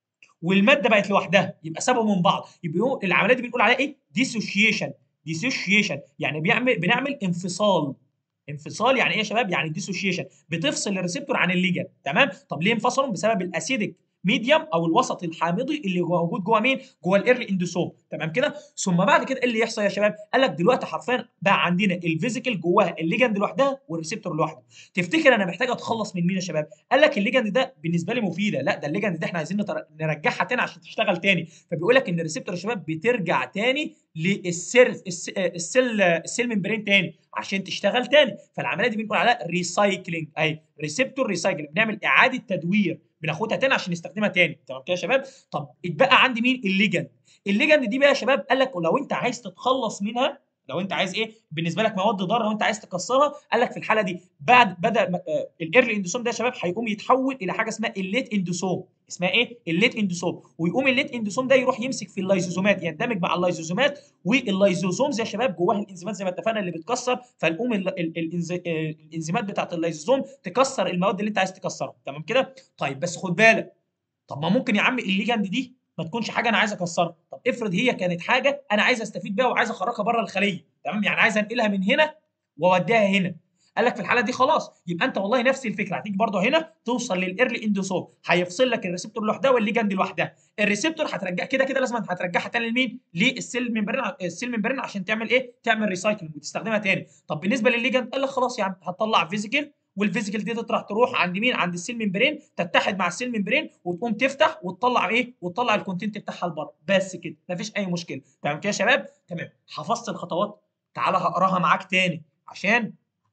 والماده بقت لوحدها يبقى سابوا من بعض يبقى العمليه دي بنقول عليها ايه ديسوشيشن ديسوشيشن يعني بيعمل بنعمل انفصال انفصال يعني ايه يا شباب يعني ديسوشيشن بتفصل الريسبتور عن الليجن تمام طب ليه انفصلوا بسبب الاسيدك ميديوم او الوسط الحامضي اللي موجود جوه مين جوه الايرلي اندوسوم تمام كده ثم بعد كده ايه اللي يحصل يا شباب قال لك دلوقتي حرفيا بقى عندنا الفيزيكال جواها الليجند لوحدها والريسبتور لوحده تفتكر انا محتاج اتخلص من مين يا شباب قال لك الليجند ده بالنسبه لي مفيده لا ده الليجند ده احنا عايزين نرجعها تاني عشان تشتغل تاني فبيقول لك ان الريسبتور يا شباب بترجع تاني للسيل السيل السيل ممبرين تاني عشان تشتغل تاني فالعمليه دي بنقول عليها ريسايكلينج اي ريسبتور ريسايكلينج بنعمل اعاده تدوير بناخدها تاني عشان نستخدمها تاني تمام كده يا شباب طب اتبقى عندي مين الليجند الليجند دي بقى يا شباب قال لك لو انت عايز تتخلص منها لو انت عايز ايه بالنسبه لك مواد ضاره وانت عايز تكسرها قال لك في الحاله دي بعد بدا الايرلي اندوسوم ده يا شباب هيقوم يتحول الى حاجه اسمها الليت اندوسوم اسمها ايه الليت اندوسوم ويقوم الليت اندوسوم ده يروح يمسك في اللايزوزومات يندمج مع اللايزوزومات واللايزوزومز يا شباب جواها الانزيمات زي ما اتفقنا اللي بتكسر فنقوم الانزيمات بتاعت اللايزوزوم تكسر المواد اللي انت عايز تكسرها تمام كده طيب بس خد بالك طب ما ممكن يا عم الليجند دي ما تكونش حاجه انا عايز اكسرها طب افرض هي كانت حاجه انا عايز استفيد بيها وعايز اخرجها بره الخليه تمام يعني عايز انقلها من هنا واوديها هنا قال لك في الحاله دي خلاص يبقى انت والله نفس الفكره هتيجي برضه هنا توصل للايرلي اندوسوم هيفصل لك الريسبتور لوحدها والليجند لوحدها الريسبتور هترجع كده كده لازم هترجعها تاني لمين للسيل ممبرين السيل ممبرين عشان تعمل ايه تعمل ريسايكلينج وتستخدمها تاني طب بالنسبه للليجند قال لك خلاص يا عم هتطلع فيزيكال والفيزيكال دي تطرح تروح عند مين عند السيل ممبرين تتحد مع السيل ممبرين وتقوم تفتح وتطلع ايه وتطلع الكونتنت بتاعها لبره بس كده مفيش اي مشكله تمام كده يا شباب تمام حفظت الخطوات تعالى هقراها معاك تاني عشان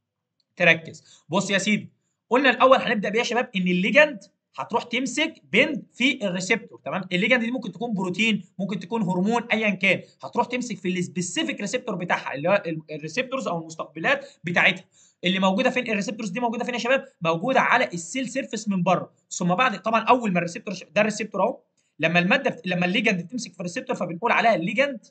تركز بص يا سيدي قلنا الاول هنبدا بيه يا شباب ان الليجند هتروح تمسك بند في الريسبتور تمام الليجند دي ممكن تكون بروتين ممكن تكون هرمون ايا كان هتروح تمسك في السبيسيفيك ريسبتور بتاعها اللي هو الريسبتورز او المستقبلات بتاعتها اللي موجوده فين الريسبتورز دي موجوده فين يا شباب موجوده على السيل سيرفيس من بره ثم بعد طبعا اول ما الريسبتور ده الريسبتور اهو لما الماده لما الليجند تمسك في الريسبتور فبنقول عليها الليجند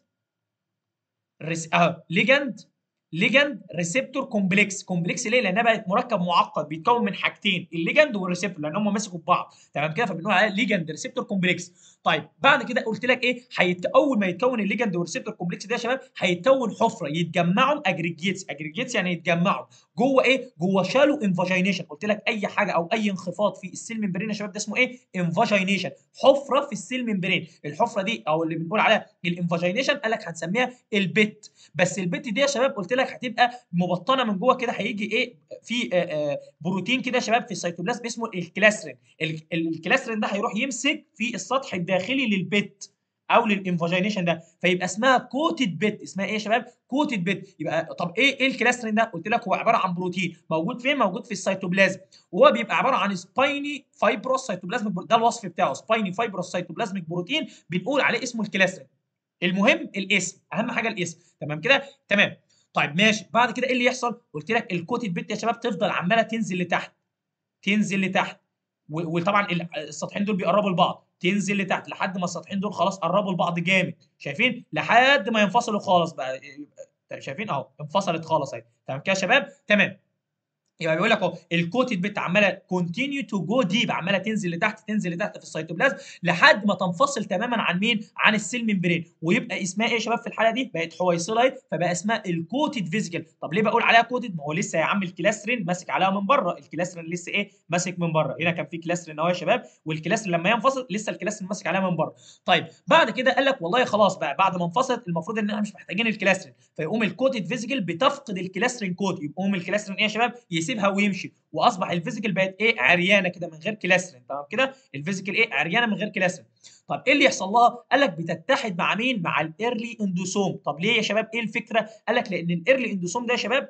ريس... اه ليجند ليجند ريسبتور كومبلكس كومبلكس ليه لانها بقت مركب معقد بيتكون من حاجتين الليجند والريسبتور لان هم مسكوا في بعض تمام كده فبنقول عليها ليجند ريسبتور كومبلكس طيب بعد كده قلت لك ايه هيت... اول ما يتكون الليجند والريسبتور كومبلكس ده يا شباب هيتكون حفره يتجمعوا اجريجيتس اجريجيتس يعني يتجمعوا جوه ايه جوه شالو انفاجينيشن قلت لك اي حاجه او اي انخفاض في السيل ممبرين يا شباب ده اسمه ايه انفاجينيشن حفره في السيل ممبرين الحفره دي او اللي بنقول عليها الانفاجينيشن قال لك هنسميها البت بس البت دي يا شباب قلت لك هتبقى مبطنه من جوه كده هيجي ايه في آآ آآ بروتين كده يا شباب في السيتوبلازم اسمه الكلاسترين الكلاسترين ده هيروح يمسك في السطح الداخلي للبت او للانفاجينيشن ده فيبقى اسمها كوتد بيت اسمها ايه يا شباب كوتد بيت يبقى طب ايه ايه الكلاسترين ده قلت لك هو عباره عن بروتين موجود فين موجود في السيتوبلازم وهو بيبقى عباره عن سبايني فايبروس سيتوبلازميك ده الوصف بتاعه سبايني فايبروس سيتوبلازميك بروتين بنقول عليه اسمه الكلاسترين المهم الاسم اهم حاجه الاسم تمام كده تمام طيب ماشي بعد كده ايه اللي يحصل قلت لك الكوتد بيت يا شباب تفضل عماله تنزل لتحت تنزل لتحت وطبعا السطحين دول بيقربوا لبعض تنزل لتحت لحد ما السطحين دول خلاص قربوا لبعض جامد شايفين لحد ما ينفصلوا خالص بقى شايفين اهو انفصلت خالص اهي تمام كده يا شباب تمام يبقى بيقول لك اهو الكوتد بت عماله كونتينيو تو جو ديب عماله تنزل لتحت تنزل لتحت في السيتوبلازم لحد ما تنفصل تماما عن مين؟ عن السيل ممبرين ويبقى اسمها ايه يا شباب في الحاله دي؟ بقت حويصله اهي فبقى اسمها الكوتد فيزيكال طب ليه بقول عليها كوتد؟ ما هو لسه يا عم الكلاسترين ماسك عليها من بره الكلاسترين لسه ايه؟ ماسك من بره هنا كان في كلاسترين اهو يا شباب والكلاسترين لما ينفصل لسه الكلاسترين ماسك عليها من بره طيب بعد كده قال لك والله خلاص بقى بعد ما انفصلت المفروض ان احنا مش محتاجين الكلاسترين فيقوم الكوتد فيزيكال بتفقد الكلاسترين كود يقوم الكلاسترين ايه يا شباب؟ يسيبها ويمشي واصبح الفيزيكال بقت ايه عريانه كده من غير كلاسترين تمام كده الفيزيكال ايه عريانه من غير كلاسترين طب ايه اللي يحصل لها قال لك بتتحد مع مين مع الايرلي اندوسوم طب ليه يا شباب ايه الفكره قال لك لان الايرلي اندوسوم ده يا شباب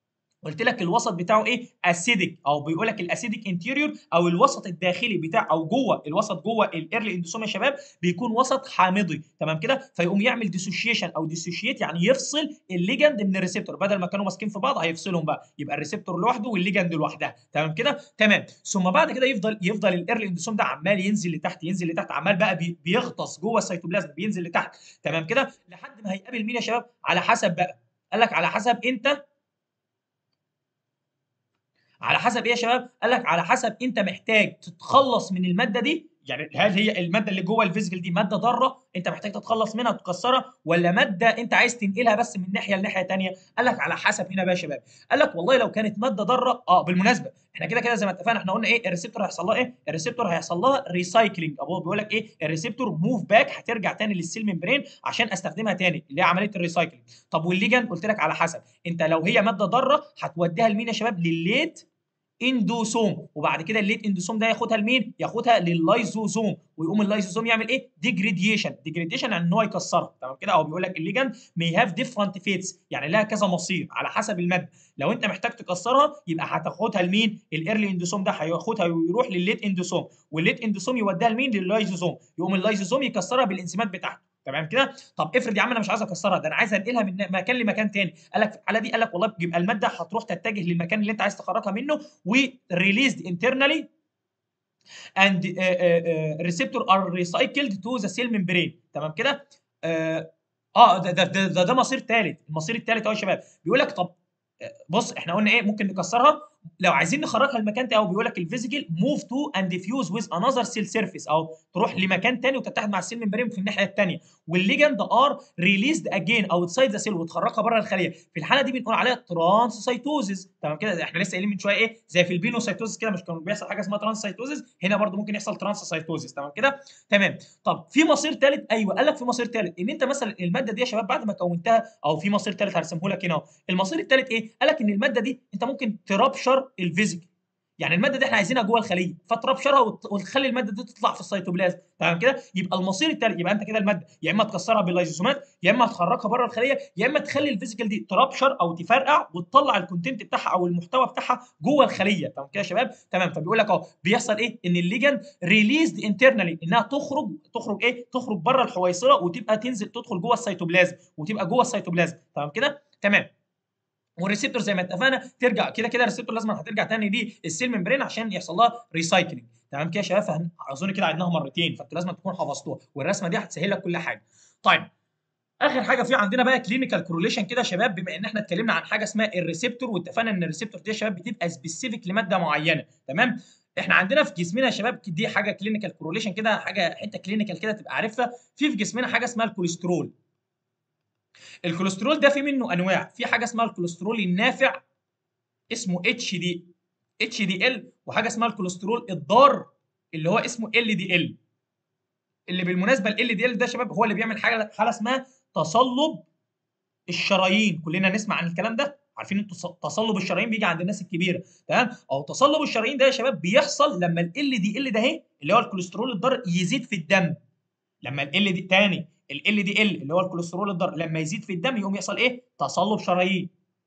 قلت لك الوسط بتاعه ايه اسيدك او بيقول لك الاسيدك انتيريور او الوسط الداخلي بتاع او جوه الوسط جوه الايرلي اندوسوم يا شباب بيكون وسط حامضي تمام كده فيقوم يعمل ديسوشيشن او ديسوشيت يعني يفصل الليجند من الريسبتور بدل ما كانوا ماسكين في بعض هيفصلهم بقى يبقى الريسبتور لوحده والليجند لوحدها تمام كده تمام ثم بعد كده يفضل يفضل الايرلي اندوسوم ده عمال ينزل لتحت ينزل لتحت عمال بقى بي بيغطس جوه السيتوبلازم بينزل لتحت تمام كده لحد ما هيقابل مين يا شباب على حسب بقى قال لك على حسب انت على حسب ايه يا شباب؟ قال لك على حسب انت محتاج تتخلص من الماده دي يعني هل هي الماده اللي جوه الفيزيكال دي ماده ضاره انت محتاج تتخلص منها وتكسرها ولا ماده انت عايز تنقلها بس من ناحيه لناحيه ثانيه؟ قال لك على حسب هنا بقى يا شباب قال لك والله لو كانت ماده ضاره اه بالمناسبه احنا كده كده زي ما اتفقنا احنا قلنا ايه الريسبتور هيحصل لها ايه؟ الريسبتور هيحصل لها ريسايكلينج ابو بيقول لك ايه؟ الريسبتور موف باك هترجع تاني للسيل ممبرين عشان استخدمها تاني اللي هي عمليه الريسايكلينج طب والليجن قلت لك على حسب انت لو هي ماده ضاره هتوديها لمين يا شباب؟ للليت اندوسوم وبعد كده الليت اندوسوم ده ياخدها لمين؟ ياخدها لللايزوزوم ويقوم اللايزوزوم يعمل ايه؟ ديجريديشن ديجريديشن يعني ان هو يكسرها تمام كده او بيقول لك الليجند مي هاف ديفرنت فيتس يعني لها كذا مصير على حسب الماده لو انت محتاج تكسرها يبقى هتاخدها لمين؟ الايرلي اندوسوم ده هياخدها ويروح للليت اندوسوم والليت اندوسوم يوديها لمين؟ لللايزوزوم يقوم اللايزوزوم يكسرها بالانزيمات بتاعته تمام كده طب افرض يا عم انا مش عايز اكسرها ده انا عايز انقلها من مكان لمكان تاني قال لك في الحاله دي قال لك والله يبقى الماده هتروح تتجه للمكان اللي انت عايز تخرجها منه وريليزد انترنالي and uh, uh, receptor are recycled to the cell membrane تمام كده اه آه، ده ده ده, ده, ده مصير ثالث المصير الثالث اهو يا شباب بيقول لك طب آه، بص احنا قلنا ايه ممكن نكسرها لو عايزين نخرجها لمكان تاني او بيقول لك الفيزيكال موف تو اند فيوز ويز انذر سيل سيرفيس او تروح لمكان تاني وتتحد مع السيل ممبرين في الناحيه الثانيه والليجند ار ريليزد اجين اوتسايد ذا سيل وتخرجها بره الخليه في الحاله دي بنقول عليها ترانسسايتوزيس تمام كده احنا لسه قايلين من شويه ايه زي في البينوسايتوزيس كده مش كان بيحصل حاجه اسمها ترانسسايتوزيس هنا برضو ممكن يحصل ترانسسايتوزيس تمام كده تمام طب في مصير ثالث ايوه قال لك في مصير ثالث ان انت مثلا الماده دي يا شباب بعد ما كونتها او في مصير ثالث هرسمه لك هنا اهو المصير الثالث ايه قال لك ان الماده دي انت ممكن ترابشر الفيزيكال يعني الماده دي احنا عايزينها جوه الخليه فتربشرها وت- وتخلي الماده دي تطلع في السيتوبلازم تمام كده يبقى المصير التالي يبقى انت كده الماده يا اما تكسرها باللايزوسومات يا اما تخرجها بره الخليه يا اما تخلي الفيزيكال دي تربشر او تفرقع وتطلع الكونتنت بتاعها او المحتوى بتاعها جوه الخليه تمام كده يا شباب تمام فبيقول لك اهو بيحصل ايه ان الليجند ريليزد انترنالي انها تخرج تخرج ايه تخرج بره الحويصله وتبقى تنزل تدخل جوه السيتوبلازم وتبقى جوه السيتوبلازم تمام كده تمام والريسبتور زي ما اتفقنا ترجع كده كده الريسبتور لازم هترجع تاني للسيل ممبرين عشان يحصل لها ريسايكلينج تمام كده يا شباب فهن- اظن كده عدناها مرتين فانتوا لازم تكونوا حفظتوها والرسمه دي هتسهل لك كل حاجه طيب اخر حاجه في عندنا بقى كلينيكال كورليشن كده يا شباب بما ان احنا اتكلمنا عن حاجه اسمها الريسبتور واتفقنا ان الريسبتور دي يا شباب بتبقى سبيسيفيك لماده معينه تمام احنا عندنا في جسمنا يا شباب دي حاجه كلينيكال كورليشن كده حاجه حته كلينيكال كده تبقى عارفها في في جسمنا حاجه اسمها الكوليسترول الكوليسترول ده في منه انواع في حاجه اسمها الكوليسترول النافع اسمه اتش دي اتش دي ال وحاجه اسمها الكوليسترول الضار اللي هو اسمه ال دي ال اللي بالمناسبه ال دي ال ده يا شباب هو اللي بيعمل حاجه حاله اسمها تصلب الشرايين كلنا نسمع عن الكلام ده عارفين انتوا تص- تصلب الشرايين بيجي عند الناس الكبيره تمام او تصلب الشرايين ده يا شباب بيحصل لما ال دي ال ده اهي اللي هو الكوليسترول الضار يزيد في الدم لما ال دي تاني ال دي ال اللي هو الكوليسترول الضار لما يزيد في الدم يقوم يحصل ايه تصلب شرايين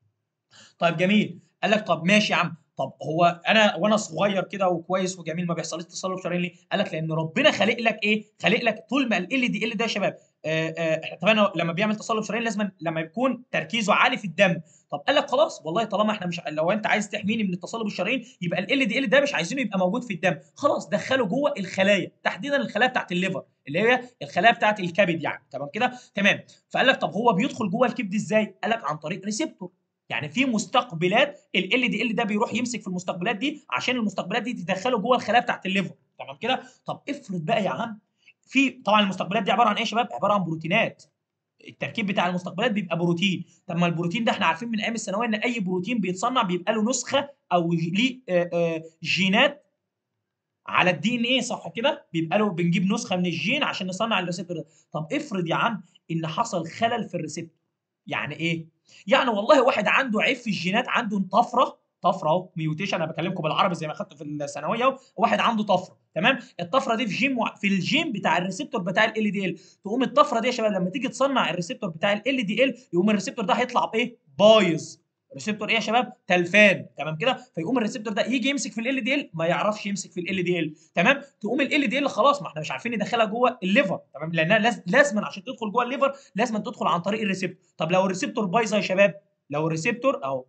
طيب جميل قال لك طب ماشي يا عم طب هو انا وانا صغير كده وكويس وجميل ما بيحصليش تصلب شرايين ليه؟ قال لك لان ربنا خالق لك ايه؟ خالق لك طول ما ال دي ال ده يا شباب آه، آه، احنا اتفقنا لما بيعمل تصلب شرايين لازم لما يكون تركيزه عالي في الدم طب قال لك خلاص والله طالما احنا مش لو انت عايز تحميني من التصلب الشرايين يبقى ال دي ال ده مش عايزينه يبقى موجود في الدم خلاص دخله جوه الخلايا تحديدا الخلايا بتاعت الليفر اللي هي الخلايا بتاعت الكبد يعني تمام كده تمام فقال لك طب هو بيدخل جوه الكبد ازاي قال لك عن طريق ريسبتور يعني في مستقبلات ال دي ال ده بيروح يمسك في المستقبلات دي عشان المستقبلات دي تدخله جوه الخلايا بتاعت الليفر تمام كده طب افرض بقى يا عم في طبعا المستقبلات دي عباره عن ايه يا شباب عباره عن بروتينات التركيب بتاع المستقبلات بيبقى بروتين طب ما البروتين ده احنا عارفين من ايام الثانويه ان اي بروتين بيتصنع بيبقى له نسخه او ليه آه، آه، جينات على الدي ان ايه صح كده بيبقى له بنجيب نسخه من الجين عشان نصنع الريسبتور ده طب افرض يا عم ان حصل خلل في الريسبتور يعني ايه يعني والله واحد عنده عيب في الجينات عنده طفره طفره اهو ميوتيشن انا بكلمكم بالعربي زي ما اخدت في الثانويه اهو واحد عنده طفره تمام الطفره دي في جين مع... في الجين بتاع الريسبتور بتاع ال دي ال تقوم الطفره دي يا شباب لما تيجي تصنع الريسبتور بتاع ال دي ال يقوم الريسبتور ده هيطلع بايه بايظ ريسبتور ايه يا شباب تلفان تمام كده فيقوم الريسبتور ده يجي يمسك في ال دي ال ما يعرفش يمسك في ال دي ال تمام تقوم ال دي ال خلاص ما احنا مش عارفين ندخلها جوه الليفر تمام لانها لاز... لازما عشان تدخل جوه الليفر لازم تدخل عن طريق الريسبتور طب لو الريسبتور بايظه يا شباب لو الريسبتور اهو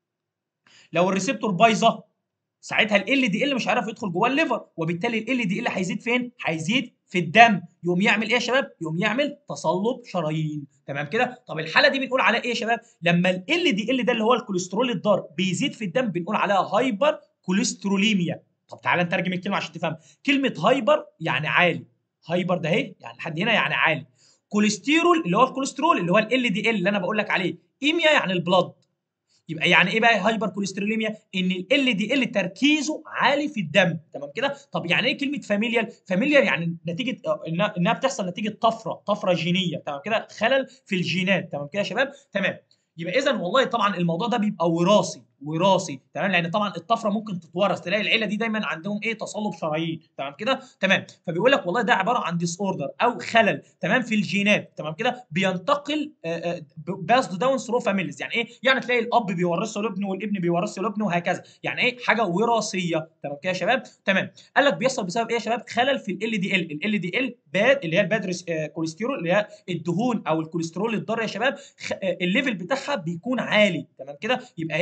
لو الريسبتور بايظه ساعتها ال دي ال مش هيعرف يدخل جوه الليفر وبالتالي ال دي ال هيزيد فين هيزيد في الدم يقوم يعمل ايه يا شباب يقوم يعمل تصلب شرايين تمام كده طب الحاله دي بنقول عليها ايه يا شباب لما ال دي ال ده اللي هو الكوليسترول الضار بيزيد في الدم بنقول عليها هايبر كوليستروليميا طب تعالى نترجم الكلمه عشان تفهم كلمه هايبر يعني عالي هايبر ده اهي يعني لحد هنا يعني عالي كوليسترول اللي هو الكوليسترول اللي هو ال دي ال اللي انا بقول لك عليه ايميا يعني البلاد يبقى يعني ايه بقى هايبر كوليستروليميا ان ال دي ال تركيزه عالي في الدم تمام كده طب يعني ايه كلمه فاميليال فاميليال يعني نتيجه آه، انها إنها بتحصل نتيجه طفره طفره جينيه تمام كده خلل في الجينات تمام كده يا شباب تمام يبقى اذا والله طبعا الموضوع ده بيبقى وراثي وراثي تمام لان طبعا الطفره ممكن تتورث تلاقي العيله دي دايما عندهم ايه تصلب شرايين تمام كده تمام فبيقول لك والله ده عباره عن ديس اوردر او خلل تمام في الجينات تمام كده بينتقل باسد داون ثرو فاميليز يعني ايه يعني تلاقي الاب بيورثه لابنه والابن بيورثه لابنه وهكذا يعني ايه حاجه وراثيه تمام كده يا شباب تمام قال لك بيحصل بسبب ايه يا شباب خلل في ال دي ال ال دي ال باد اللي هي الباد ريس- آه، كوليسترول اللي هي الدهون او الكوليسترول الضار يا شباب خ- آه، الليفل بتاعها بيكون عالي تمام كده يبقى هي ال-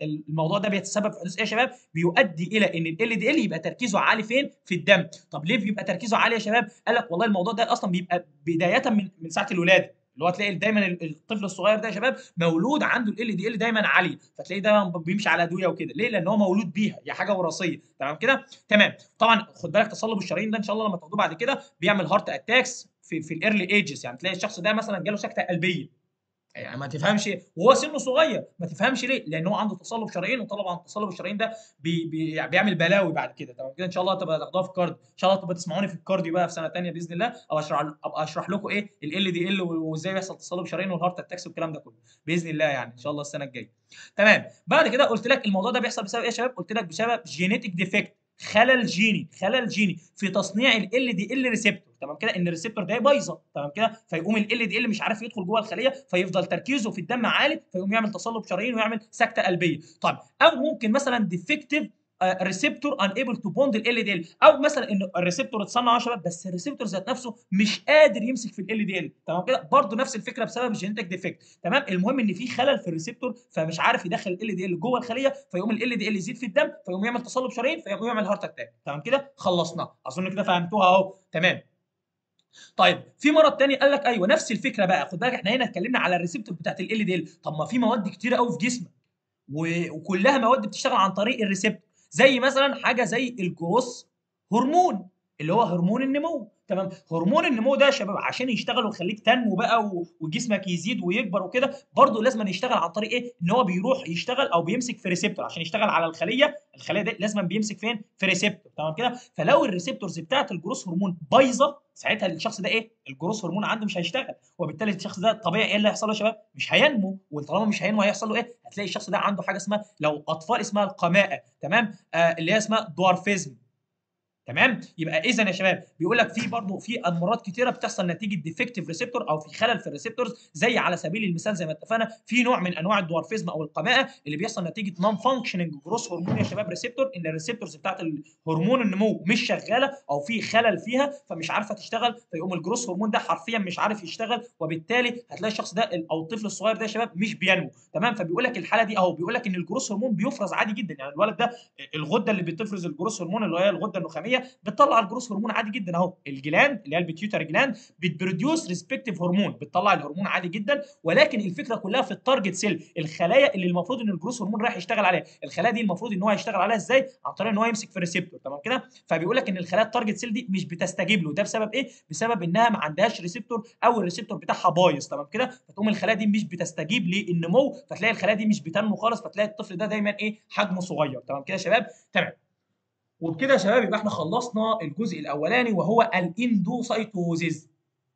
الموضوع ده بيتسبب في حدوث ايه يا شباب بيؤدي الى ان ال دي ال يبقى تركيزه عالي فين في الدم طب ليه بيبقى تركيزه عالي يا شباب قال لك والله الموضوع ده اصلا بيبقى بدايه من من ساعه الولاده اللي هو تلاقي دايما الطفل الصغير ده يا شباب مولود عنده ال دي ال دايما عاليه فتلاقيه دايما بيمشي على ادويه وكده ليه لان هو مولود بيها هي حاجه وراثيه تمام كده تمام طبعا خد بالك تصلب الشرايين ده ان شاء الله لما تاخدوه بعد كده بيعمل هارت اتاكس في في الايرلي ايجز يعني تلاقي الشخص ده مثلا جاله سكته قلبيه يعني ما تفهمش وهو سنه صغير ما تفهمش ليه لان هو عنده تصلب شرايين وطبعا تصلب الشرايين ده بي بي بيعمل بلاوي بعد كده تمام كده ان شاء الله تبقى تاخدوها في الكارديو ان شاء الله تبقى تسمعوني في الكارديو بقى في سنه ثانيه باذن الله او اشرح ابقى اشرح لكم ايه ال دي ال وازاي بيحصل تصلب شرايين والهارت اتاكس والكلام ده كله باذن الله يعني ان شاء الله السنه الجايه تمام بعد كده قلت لك الموضوع ده بيحصل بسبب ايه يا شباب قلت لك بسبب جينيتك ديفكت خلل جيني خلل جيني في تصنيع ال دي ال ريسبتور تمام كده ان الريسبتور ده بايظه تمام كده فيقوم ال دي ال مش عارف يدخل جوه الخليه فيفضل تركيزه في الدم عالي فيقوم يعمل تصلب شرايين ويعمل سكته قلبيه طيب او ممكن مثلا ديفكتيف ريسبتور ان ايبل تو بوند ال دي ال او مثلا ان الريسبتور اتصنع يا شباب بس الريسبتور ذات نفسه مش قادر يمسك في ال دي ال تمام كده برضه نفس الفكره بسبب الجينيتك ديفكت تمام المهم ان في خلل في الريسبتور فمش عارف يدخل ال دي ال جوه الخليه فيقوم ال دي ال يزيد في الدم فيقوم يعمل تصلب شرايين فيقوم يعمل هارت اتاك تمام كده خلصنا اظن كده فهمتوها اهو تمام طيب في مرض تاني قال لك ايوه نفس الفكره بقى خد بالك احنا هنا اتكلمنا على الريسبتور بتاعت ال دي ال طب ما في مواد كتيره قوي في جسمك وكلها مواد بتشتغل عن طريق الريسبتور زي مثلا حاجه زي الجروس هرمون اللي هو هرمون النمو تمام هرمون النمو ده يا شباب عشان يشتغل ويخليك تنمو بقى وجسمك يزيد ويكبر وكده برضه لازم يشتغل عن طريق ايه ان هو بيروح يشتغل او بيمسك في ريسبتور عشان يشتغل على الخليه الخليه دي لازم بيمسك فين في ريسبتور تمام كده فلو الريسبتورز بتاعت الجروس هرمون بايظه ساعتها الشخص ده ايه الجروس هرمون عنده مش هيشتغل وبالتالي الشخص ده طبيعي ايه اللي هيحصل له يا شباب مش هينمو وطالما مش هينمو هيحصل له ايه هتلاقي الشخص ده عنده حاجه اسمها لو اطفال اسمها القماءه تمام آه اللي هي اسمها دوارفيزم تمام يبقى اذا يا شباب بيقول لك في برضه في امراض كتيره بتحصل نتيجه ديفكتيف ريسبتور او في خلل في الريسبتورز زي على سبيل المثال زي ما اتفقنا في نوع من انواع الدوارفيزم او القماءه اللي بيحصل نتيجه نون فانكشننج جروس هرمون يا شباب ريسبتور ان الريسبتورز بتاعت الهرمون النمو مش شغاله او في خلل فيها فمش عارفه تشتغل فيقوم الجروس هرمون ده حرفيا مش عارف يشتغل وبالتالي هتلاقي الشخص ده او الطفل الصغير ده يا شباب مش بينمو تمام فبيقول لك الحاله دي اهو بيقول لك ان الجروس هرمون بيفرز عادي جدا يعني الولد ده الغده اللي بتفرز الجروس هرمون اللي هي الغده النخاميه بتطلع الجروس هرمون عادي جدا اهو الجلاند اللي هي البيتيوتري جلاند بتبروديوس ريسبكتيف هرمون بتطلع الهرمون عادي جدا ولكن الفكره كلها في التارجت سيل الخلايا اللي المفروض ان الجروس هرمون رايح يشتغل عليها الخلايا دي المفروض ان هو هيشتغل عليها ازاي عن طريق ان هو يمسك في الريسبتور تمام كده فبيقول لك ان الخلايا التارجت سيل دي مش بتستجيب له ده بسبب ايه بسبب انها ما عندهاش ريسبتور او الريسبتور بتاعها بايظ تمام كده فتقوم الخلايا دي مش بتستجيب للنمو فتلاقي الخلايا دي مش بتنمو خالص فتلاقي الطفل ده دايما ايه حجمه صغير تمام كده يا شباب تمام وبكده يا شباب يبقى احنا خلصنا الجزء الاولاني وهو الاندوسايتوزيز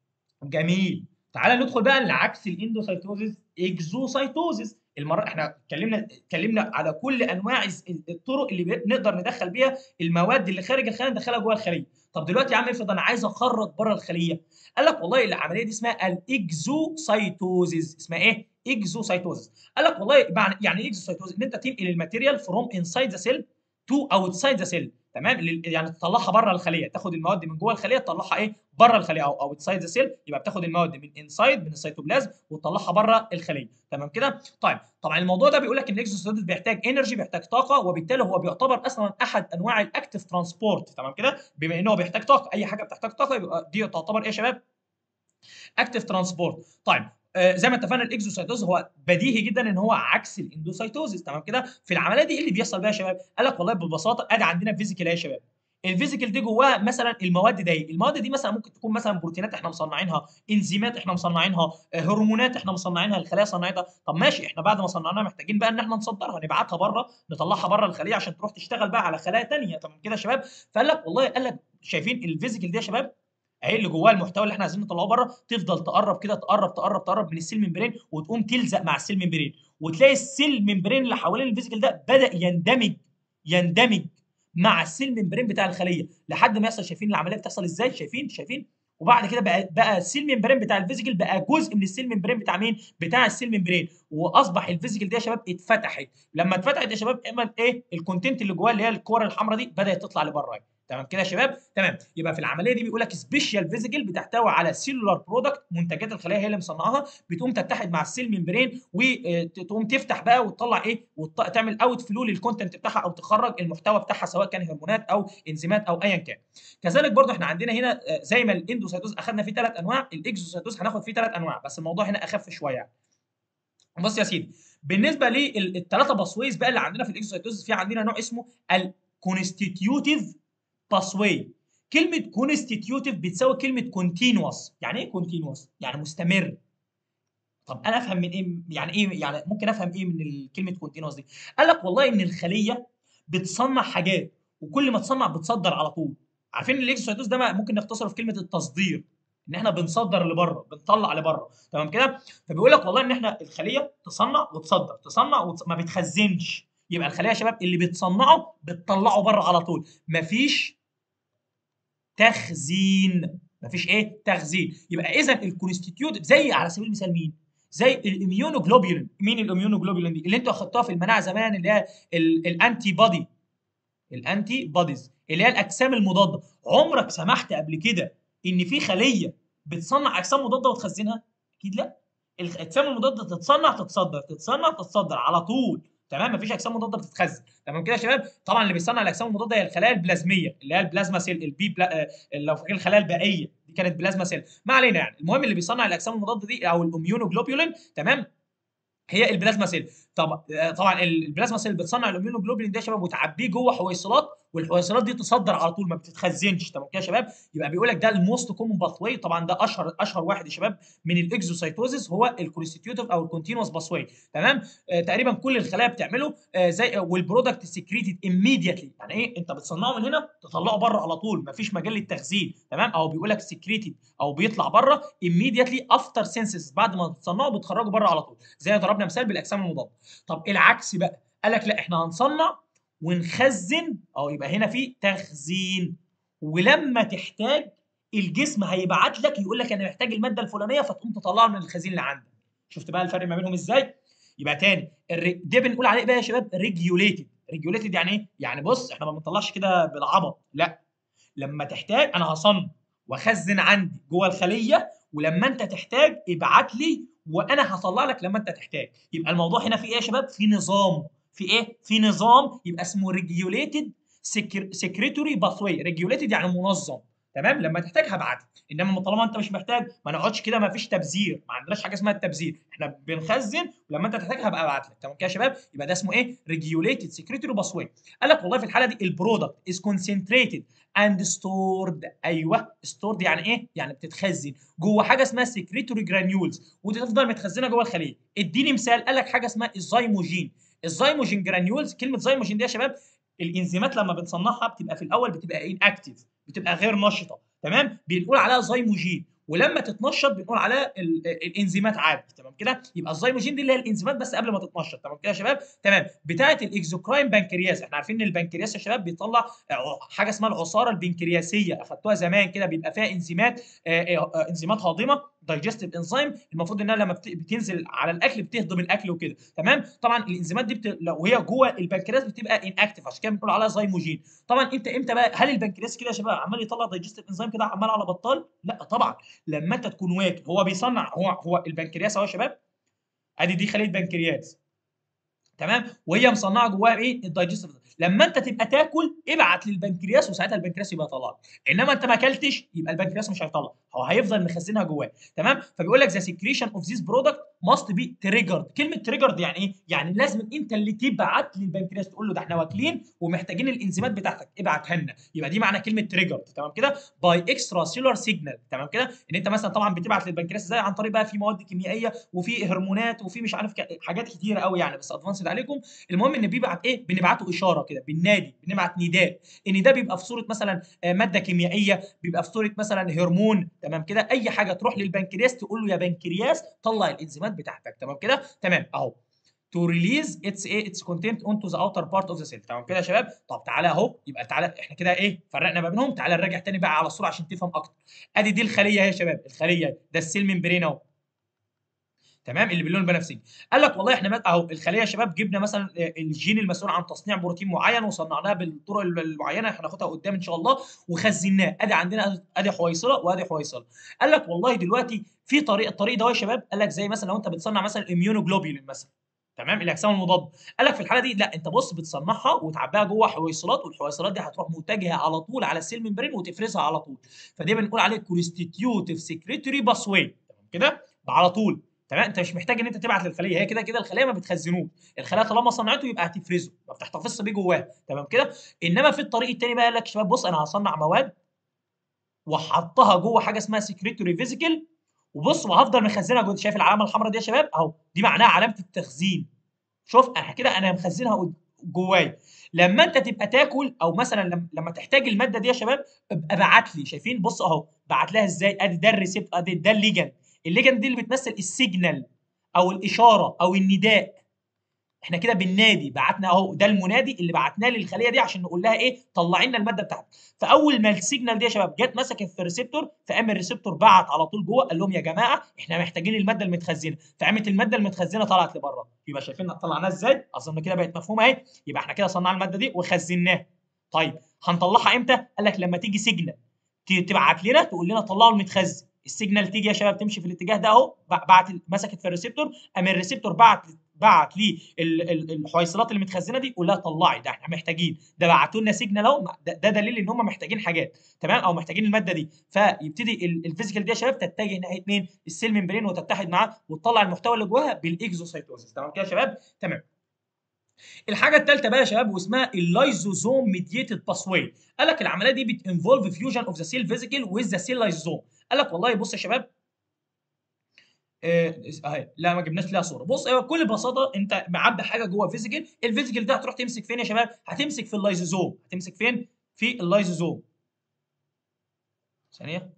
جميل تعال ندخل بقى لعكس الاندوسايتوزيز اكزوسايتوزيز المره احنا اتكلمنا اتكلمنا على كل انواع الطرق اللي نقدر ندخل بيها المواد اللي خارج الخليه ندخلها جوه الخليه طب دلوقتي يا عم افرض انا عايز اخرج بره الخليه قال لك والله العمليه دي اسمها الاكزوسايتوزيز اسمها ايه اكزوسايتوزيز قال لك والله يعني ايه اكزوسايتوزيز ان انت تنقل الماتيريال فروم انسايد ذا سيل تو اوتسايد ذا سيل تمام يعني تطلعها بره الخليه تاخد المواد من جوه الخليه تطلعها ايه بره الخليه او اوتسايد ذا سيل يبقى بتاخد المواد من انسايد من السيتوبلازم وتطلعها بره الخليه تمام كده طيب طبعا الموضوع ده بيقول لك ان الاكزوسايتوز بيحتاج انرجي بيحتاج طاقه وبالتالي هو بيعتبر اصلا احد انواع الاكتف ترانسبورت تمام كده بما ان هو بيحتاج طاقه اي حاجه بتحتاج طاقه يبقى دي تعتبر ايه يا شباب اكتف ترانسبورت طيب آه زي ما اتفقنا الاكزوسايتوز هو بديهي جدا ان هو عكس الاندوسايتوزيس تمام كده في العمليه دي ايه اللي بيحصل بقى يا شباب قال لك والله ببساطه ادي عندنا فيزيكال يا شباب الفيزيكال دي جواها مثلا المواد دي المواد دي مثلا ممكن تكون مثلا بروتينات احنا مصنعينها انزيمات احنا مصنعينها هرمونات احنا مصنعينها الخلايا صنعتها طب ماشي احنا بعد ما صنعناها محتاجين بقى ان احنا نصدرها نبعتها بره نطلعها بره الخليه عشان تروح تشتغل بقى على خلايا ثانيه تمام كده يا شباب فقال لك والله قال لك شايفين الفيزيكال دي يا شباب اهي اللي جواها المحتوى اللي احنا عايزين نطلعه بره تفضل تقرب كده تقرب تقرب تقرب من السيل ممبرين وتقوم تلزق مع السيل ممبرين وتلاقي السيل ممبرين اللي حوالين الفيزيكال ده بدا يندمج يندمج مع السيل ممبرين بتاع الخليه لحد ما يحصل شايفين العمليه بتحصل ازاي شايفين شايفين وبعد كده بقى بقى السيل ممبرين بتاع الفيزيكال بقى جزء من السيل ممبرين بتاع مين بتاع السيل ممبرين واصبح الفيزيكال دي يا شباب اتفتحت لما اتفتحت يا شباب اما ايه الكونتنت اللي جواه اللي هي الكور الحمراء دي بدات تطلع لبره تمام كده يا شباب تمام يبقى في العمليه دي بيقول لك سبيشال فيزيكل بتحتوي على سيلولار برودكت منتجات الخلايا هي اللي مصنعاها بتقوم تتحد مع السيل ممبرين وتقوم تفتح بقى وتطلع ايه وتعمل اوت فلو للكونتنت بتاعها او تخرج المحتوى بتاعها سواء كان هرمونات او انزيمات او ايا كان كذلك برضو احنا عندنا هنا زي ما الاندوسيتوز اخذنا فيه ثلاث انواع الاكزوسيتوز هناخد فيه ثلاث انواع بس الموضوع هنا اخف شويه يعني. بص يا سيدي بالنسبه للثلاثه باسويز بقى اللي عندنا في الاكزوسيتوز في عندنا نوع اسمه الكونستيتيوتيف باسوي كلمه كونستيتيوتيف بتساوي كلمه كونتينوس يعني ايه كونتينوس يعني مستمر طب انا افهم من ايه يعني ايه يعني ممكن افهم ايه من كلمه كونتينوس دي قال لك والله ان الخليه بتصنع حاجات وكل ما تصنع بتصدر على طول عارفين الاكزوسيتوز ده ممكن نختصره في كلمه التصدير ان احنا بنصدر لبره بنطلع لبره تمام كده فبيقول لك والله ان احنا الخليه تصنع وتصدر تصنع وتص... ما بتخزنش يبقى الخليه يا شباب اللي بتصنعه بتطلعه بره على طول مفيش تخزين مفيش ايه تخزين يبقى اذا الكونستيتيوت زي على سبيل المثال مين زي الاميونوجلوبولين مين الاميونوجلوبولين دي اللي انتوا اخدتوها في المناعه زمان اللي هي الانتي بودي الانتي بوديز اللي هي الاجسام المضاده عمرك سمحت قبل كده ان في خليه بتصنع اجسام مضاده وتخزنها اكيد لا الاجسام المضاده تتصنع تتصدر تتصنع تتصدر على طول تمام مفيش اجسام مضاده بتتخزن تمام كده يا شباب طبعا اللي بيصنع الاجسام المضاده هي الخلايا البلازميه اللي هي البلازما سيل البي بلا... لو فاكرين الخلايا البائيه دي كانت بلازما سيل ما علينا يعني المهم اللي بيصنع الاجسام المضاده دي او الاميونوجلوبولين تمام هي البلازما سيل طبعا طبعا البلازما سيل بتصنع الاميونوجلوبولين ده يا شباب وتعبيه جوه حويصلات والحويصلات دي تصدر على طول ما بتتخزنش تمام كده يا شباب يبقى بيقول لك ده الموست كومن باثواي طبعا ده اشهر اشهر واحد يا شباب من الاكزوسايتوزيس هو الكونستيتيوتيف او الكونتينوس باثواي تمام آه تقريبا كل الخلايا بتعمله آه زي والبرودكت سكريتد immediately يعني ايه انت بتصنعه من هنا تطلعه بره على طول ما فيش مجال للتخزين تمام او بيقول لك سكريتد او بيطلع بره immediately افتر سينسز بعد ما تصنعه بتخرجه بره على طول زي ضربنا مثال بالاجسام المضاده طب العكس بقى قال لك لا احنا هنصنع ونخزن او يبقى هنا في تخزين ولما تحتاج الجسم هيبعت لك يقول لك انا محتاج الماده الفلانيه فتقوم تطلعها من الخزين اللي عندك شفت بقى الفرق ما بينهم ازاي يبقى تاني ده بنقول عليه بقى يا شباب ريجيوليتد ريجيوليتد يعني ايه يعني بص احنا ما بنطلعش كده بالعبط لا لما تحتاج انا هصنع واخزن عندي جوه الخليه ولما انت تحتاج ابعت لي وانا هطلع لك لما انت تحتاج يبقى الموضوع هنا في ايه يا شباب في نظام في ايه في نظام يبقى اسمه ريجيوليتد سكريتوري باثوي ريجيوليتد يعني منظم تمام لما تحتاج هبعت انما طالما انت مش محتاج ما نقعدش كده ما فيش تبذير ما عندناش حاجه اسمها التبذير احنا بنخزن ولما انت تحتاج هبقى ابعت لك تمام كده يا شباب يبقى ده اسمه ايه ريجيوليتد سكريتوري باثوي قال لك والله في الحاله دي البرودكت از كونسنتريتد اند ستورد ايوه ستورد يعني ايه يعني بتتخزن جوه حاجه اسمها سكريتوري جرانيولز وتفضل متخزنه جوه الخليه اديني مثال قال لك حاجه اسمها الزيموجين الزيموجين جرانيولز كلمه زيموجين دي يا شباب الانزيمات لما بنصنعها بتبقى في الاول بتبقى ان اكتف بتبقى غير نشطه تمام بنقول عليها زيموجين ولما تتنشط بنقول عليها الانزيمات عادي تمام كده يبقى الزيموجين دي اللي هي الانزيمات بس قبل ما تتنشط تمام كده يا شباب تمام بتاعه الاكزوكراين بنكرياس احنا عارفين ان البنكرياس يا شباب بيطلع حاجه اسمها العصاره البنكرياسيه اخدتوها زمان كده بيبقى فيها انزيمات انزيمات هاضمه دايجستيف انزيم المفروض انها لما بتنزل على الاكل بتهضم الاكل وكده تمام طبعا الانزيمات دي بت... لو هي جوه البنكرياس بتبقى ان اكتف عشان كده بنقول عليها زيموجين طبعا امتى امتى بقى هل البنكرياس كده يا شباب عمال يطلع دايجستيف انزيم كده عمال على بطال لا طبعا لما انت تكون واكل هو بيصنع هو هو البنكرياس اهو يا شباب ادي دي خليه بنكرياس تمام وهي مصنعه جواها ايه الدايجستيف لما انت تبقى تاكل ابعت للبنكرياس وساعتها البنكرياس يبقى يطلع انما انت ما اكلتش يبقى البنكرياس مش هيطلع هو هيفضل مخزنها جواه تمام فبيقول لك ذا سكريشن اوف ذيس برودكت ماست بي تريجرد كلمه تريجرد يعني ايه يعني لازم انت اللي تبعت للبنكرياس تقول له ده احنا واكلين ومحتاجين الانزيمات بتاعتك ابعتها لنا يبقى دي معنى كلمه تريجرد تمام كده باي اكسترا سيلولار سيجنال تمام كده ان انت مثلا طبعا بتبعت للبنكرياس ازاي عن طريق بقى في مواد كيميائيه وفي هرمونات وفي مش عارف حاجات كتيره قوي يعني بس ادفانسد عليكم المهم ان بيبعت ايه بنبعته اشاره كده بالنادي بنبعت نداء ان ده بيبقى في صوره مثلا ماده كيميائيه بيبقى في صوره مثلا هرمون تمام كده اي حاجه تروح للبنكرياس تقول له يا بنكرياس طلع الانزيمات بتاعتك تمام كده تمام اهو تو ريليز اتس ايه اتس كونتنت اونتو ذا اوتر بارت اوف ذا سيل تمام كده يا شباب طب تعالى اهو يبقى تعالى احنا كده ايه فرقنا ما بينهم تعالى نراجع تاني بقى على الصوره عشان تفهم اكتر ادي دي الخليه اهي يا شباب الخليه ده السيل ممبرين اهو تمام اللي باللون البنفسجي قال لك والله احنا اهو الخليه يا شباب جبنا مثلا الجين المسؤول عن تصنيع بروتين معين وصنعناه بالطرق المعينه هناخدها قدام ان شاء الله وخزناه ادي عندنا ادي حويصله وادي حويصله قال لك والله دلوقتي في طريق الطريق ده يا شباب قال لك زي مثلا لو انت بتصنع مثلا اميونوجلوبولين مثلا تمام الاجسام المضاده قال لك في الحاله دي لا انت بص بتصنعها وتعبيها جوه حويصلات والحويصلات دي هتروح متجهه على طول على السيل ممبرين وتفرزها على طول فدي بنقول عليه كونستيتيوتيف سكريتوري باسوي تمام كده على طول تمام انت مش محتاج ان انت تبعت للخليه هي كده كده الخليه ما بتخزنوش الخليه طالما صنعته يبقى هتفرزه ما بتحتفظش بيه جواها تمام كده انما في الطريق الثاني بقى قال لك شباب بص انا هصنع مواد وحطها جوه حاجه اسمها سكريتوري فيزيكال وبص وهفضل مخزنها جوه شايف العلامه الحمراء دي يا شباب اهو دي معناها علامه التخزين شوف انا كده انا مخزنها جوايا لما انت تبقى تاكل او مثلا لما تحتاج الماده دي يا شباب ابقى ابعت لي شايفين بص اهو بعت لها ازاي ادي ده الريسبت ادي ده الليجند الليجند دي اللي بتمثل السيجنال او الاشاره او النداء احنا كده بالنادي بعتنا اهو ده المنادي اللي بعتناه للخليه دي عشان نقول لها ايه طلعي لنا الماده بتاعتك فاول ما السيجنال دي يا شباب جت مسكت في الريسبتور فقام الريسبتور بعت على طول جوه قال لهم يا جماعه احنا محتاجين الماده المتخزنه فقامت الماده المتخزنه طلعت لبره يبقى شايفين طلعناها ازاي اظن كده بقت مفهومه اهي يبقى احنا كده صنعنا الماده دي وخزناها طيب هنطلعها امتى قال لك لما تيجي سيجنال تبعت لنا تقول لنا طلعوا المتخزن السيجنال تيجي يا شباب تمشي في الاتجاه ده اهو بعت مسكت في الريسبتور قام الريسبتور بعت بعت لي الحويصلات اللي متخزنه دي قول لها طلعي ده احنا محتاجين ده بعتوا لنا سيجنال اهو ده, ده دليل ان هم محتاجين حاجات تمام او محتاجين الماده دي فيبتدي الفيزيكال دي يا شباب تتجه ناحيه مين السيل ممبرين وتتحد معاه وتطلع المحتوى اللي جواها بالاكزوسايتوزيس تمام كده يا شباب تمام الحاجه الثالثه بقى يا شباب واسمها اللايزوزوم ميديتد باسواي قال لك العمليه دي بتنفولف فيوجن اوف ذا سيل فيزيكال ويز ذا سيل لايزوزوم قال لك والله بص يا شباب اهي آه لا ما جبناش لها صوره بص بكل بساطه انت معبي حاجه جوه فيزيكال الفيزيكال ده هتروح تمسك فين يا شباب هتمسك في اللايزوزوم هتمسك فين في اللايزوزوم ثانيه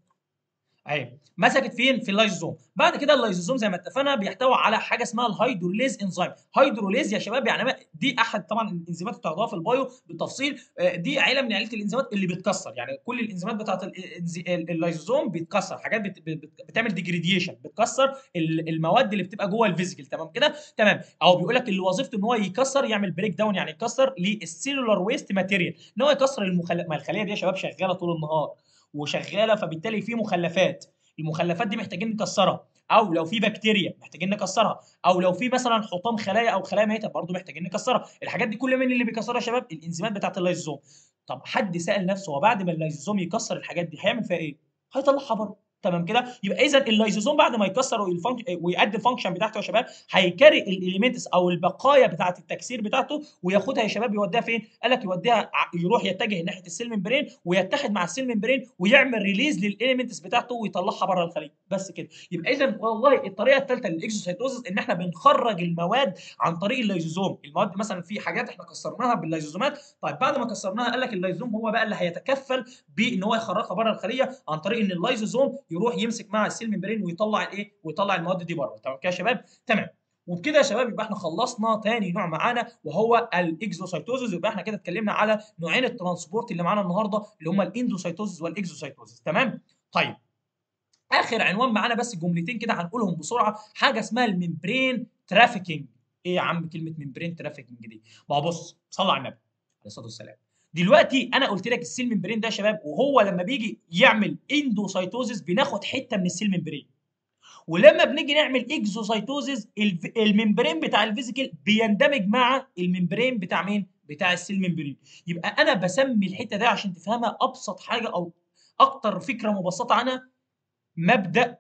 ايوه مسكت فين في اللايزوزوم بعد كده اللايزوزوم زي ما اتفقنا بيحتوي على حاجه اسمها الهيدروليز انزيم هيدروليز يا شباب يعني دي احد طبعا الانزيمات بتاعتها في البايو بالتفصيل دي عيله من عيله الانزيمات اللي بتكسر يعني كل الانزيمات بتاعت اللايزوزوم بيتكسر حاجات بت بتعمل ديجريديشن بتكسر المواد اللي بتبقى جوه الفيزيكال تمام كده تمام او بيقول لك اللي وظيفته ان هو يكسر يعمل بريك داون يعني يكسر للسيلولار ويست ماتيريال ان هو يكسر المخلفات ما الخليه دي يا شباب شغاله طول النهار وشغاله فبالتالي في مخلفات المخلفات دي محتاجين نكسرها او لو في بكتيريا محتاجين نكسرها او لو في مثلا حطام خلايا او خلايا ميته برضه محتاجين نكسرها الحاجات دي كل من اللي بيكسرها يا شباب الانزيمات بتاعه اللايزوم طب حد سال نفسه هو بعد ما اللايزوم يكسر الحاجات دي هيعمل فيها ايه هيطلعها بره تمام كده يبقى اذا اللايزوزوم بعد ما يكسر ويؤدي الفانكشن بتاعته يا شباب هيكاري الاليمنتس او البقايا بتاعه التكسير بتاعته وياخدها يا شباب يوديها فين؟ قال لك يوديها يروح يتجه ناحيه السيل ممبرين ويتحد مع السيل ممبرين ويعمل ريليز للاليمنتس بتاعته ويطلعها بره الخليه بس كده يبقى اذا والله الطريقه الثالثه للاكزوسايتوزس ان احنا بنخرج المواد عن طريق اللايزوزوم المواد مثلا في حاجات احنا كسرناها باللايزوزومات طيب بعد ما كسرناها قال لك اللايزوم هو بقى اللي هيتكفل بان هو يخرجها بره الخليه عن طريق ان اللايزوزوم يروح يمسك مع السيل ممبرين ويطلع الايه ويطلع المواد دي بره تمام كده يا شباب تمام وبكده يا شباب يبقى احنا خلصنا تاني نوع معانا وهو الاكزوسايتوزز يبقى احنا كده اتكلمنا على نوعين الترانسبورت اللي معانا النهارده اللي هم الاندوسايتوزز والاكزوسايتوزز تمام طيب اخر عنوان معانا بس جملتين كده هنقولهم بسرعه حاجه اسمها الممبرين ترافيكينج ايه يا عم كلمه ممبرين ترافيكينج دي ما بص صلى على النبي عليه الصلاه والسلام دلوقتي انا قلت لك السيل ممبرين ده يا شباب وهو لما بيجي يعمل اندوسايتوزس بناخد حته من السيل ممبرين ولما بنيجي نعمل اكزوسايتوزس الممبرين بتاع الفيزيكال بيندمج مع الممبرين بتاع مين بتاع السيل ممبرين يبقى انا بسمي الحته دي عشان تفهمها ابسط حاجه او اكتر فكره مبسطه عنها مبدا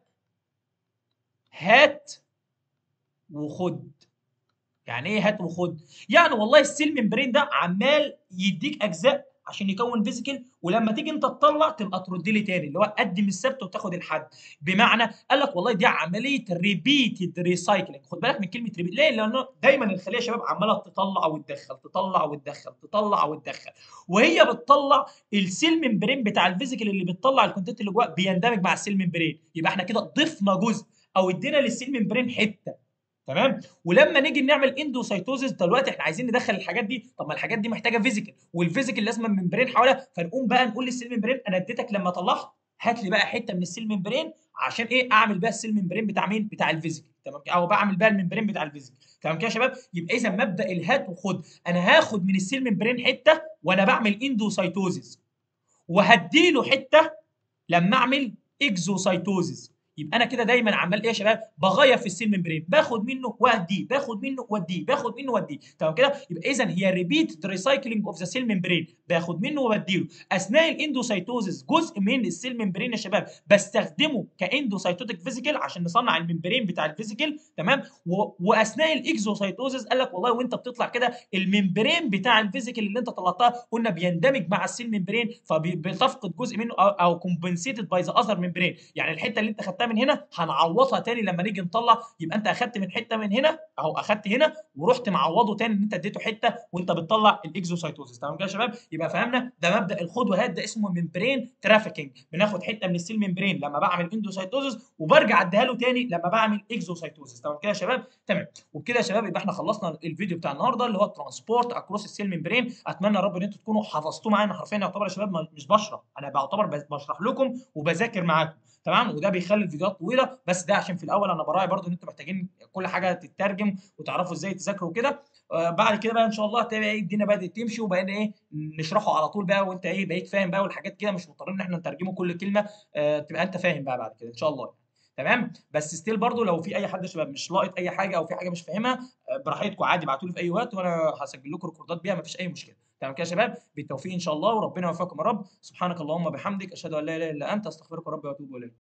هات وخد يعني ايه هات وخد؟ يعني والله السيل ممبرين ده عمال يديك اجزاء عشان يكون فيزيكال ولما تيجي انت تطلع تبقى ترد لي تاني اللي هو قدم السبت وتاخد الحد بمعنى قال لك والله دي عمليه ريبيتد ريسايكلينج خد بالك من كلمه ريبيت ليه؟ لانه دايما الخليه يا شباب عماله تطلع وتدخل تطلع وتدخل تطلع وتدخل وهي بتطلع السيل ممبرين بتاع الفيزيكال اللي بتطلع الكونتنت اللي جواه بيندمج مع السيل ممبرين يبقى احنا كده ضفنا جزء او ادينا للسيل ممبرين حته تمام ولما نيجي نعمل اندوسايتوزيس دلوقتي احنا عايزين ندخل الحاجات دي طب ما الحاجات دي محتاجه فيزيكال والفيزيكال لازم ممبرين حواليها فنقوم بقى نقول للسيل ممبرين انا اديتك لما طلعت هات لي بقى حته من السيل ممبرين عشان ايه اعمل بيها السيل ممبرين بتاع مين بتاع الفيزيكال تمام ك أو باعمل بيها الmembrane بتاع الvesicle تمام كده يا شباب؟ يبقى إذًا مبدأ الهات وخُد، أنا هاخد من الcell membrane حتة وأنا باعمل endocytosis وهادّي له حتة لمّا أعمل exocytosis يبقى أنا كده دايمًا عمّال إيه يا شباب؟ باغيّر في الcell membrane باخد منه وأدّيه، باخد منه وأدّيه، باخد منه وأدّيه تمام كده؟ يبقى إذًا هي repeated recycling of the cell membrane باخد منه وبادّي له، أثناء الendocytosis جزء من الcell membrane يا شباب باستخدمه كendocytotic vesicle عشان نصنّع الmembrane بتاع الvesicle تمام؟ و وأثناء الexocytosis قال لك والله وأنت بتطلع كده الmembrane بتاع الvesicle اللي أنت طلّعتها قُلنا بيندمج مع الcell membrane فبي بتفقد جزء منه أو أو compensated by the other membrane يعني الحتة اللي أنت خدتها من هنا هنعوّضها تاني لمّا نيجي نطلّع، يبقى أنت أخدت من حتة من هنا أهو أخدت هنا ورُحت معوّضه تاني إن أنت ادّيته حتة وأنت بتطلّع الexocytosis تمام كده يا شباب؟ يبقى فهمنا ده مبدأ الخُد وهات ده اسمه membrane trafficking بناخد حتة من الcell membrane لمّا باعمل endocytosis وبارجع أدّيها له تاني لمّا باعمل exocytosis تمام كده يا شباب؟ تمام، وبكده يا شباب يبقى إحنا خلّصنا الفيديو بتاع النهارده اللي هو transport across الcell membrane أتمنى يا رب إن أنتم تكونوا حفظتوه معايا أنا حرفيًا يعتبر يا شباب م مش باشرح، أنا باعتبر باز باشرح لكم وباذاكر معاكم تمام؟ وده بيخلّي الفيديوهات طويلة بس ده عشان في الأول أنا باراعي برضه إن أنتم محتاجين كل حاجة تتّرجم وتعرفوا إزاي تذاكروا وكده، آآ بعد كده بقى إن شاء الله هتلاقي إيه الدنيا بدأت تمشي وبقينا إيه نشرحه على طول بقى وأنت إيه بقيت فاهم بقى والحاجات كده مش مضطرين إن إحنا نترجمه كل كلمة آآ تبقى أنت فاهم بقى بعد كده إن شاء الله يعني تمام؟ بس still برضه لو في أي حد يا شباب مش لاقط أي حاجة أو في حاجة مش فاهمها آآ براحتكم عادي ابعتوا لي في أي وقت وأنا هاسجّل لكم ريكوردات بيها ما فيش أي مشكلة، تمام كده يا شباب؟ بالتوفيق إن شاء الله وربنا يوفقكم يا رب، سبحانك اللهم وبحمدك أشهد أن لا إله إلا أنت أستغفرك ربي وأتوب إليك.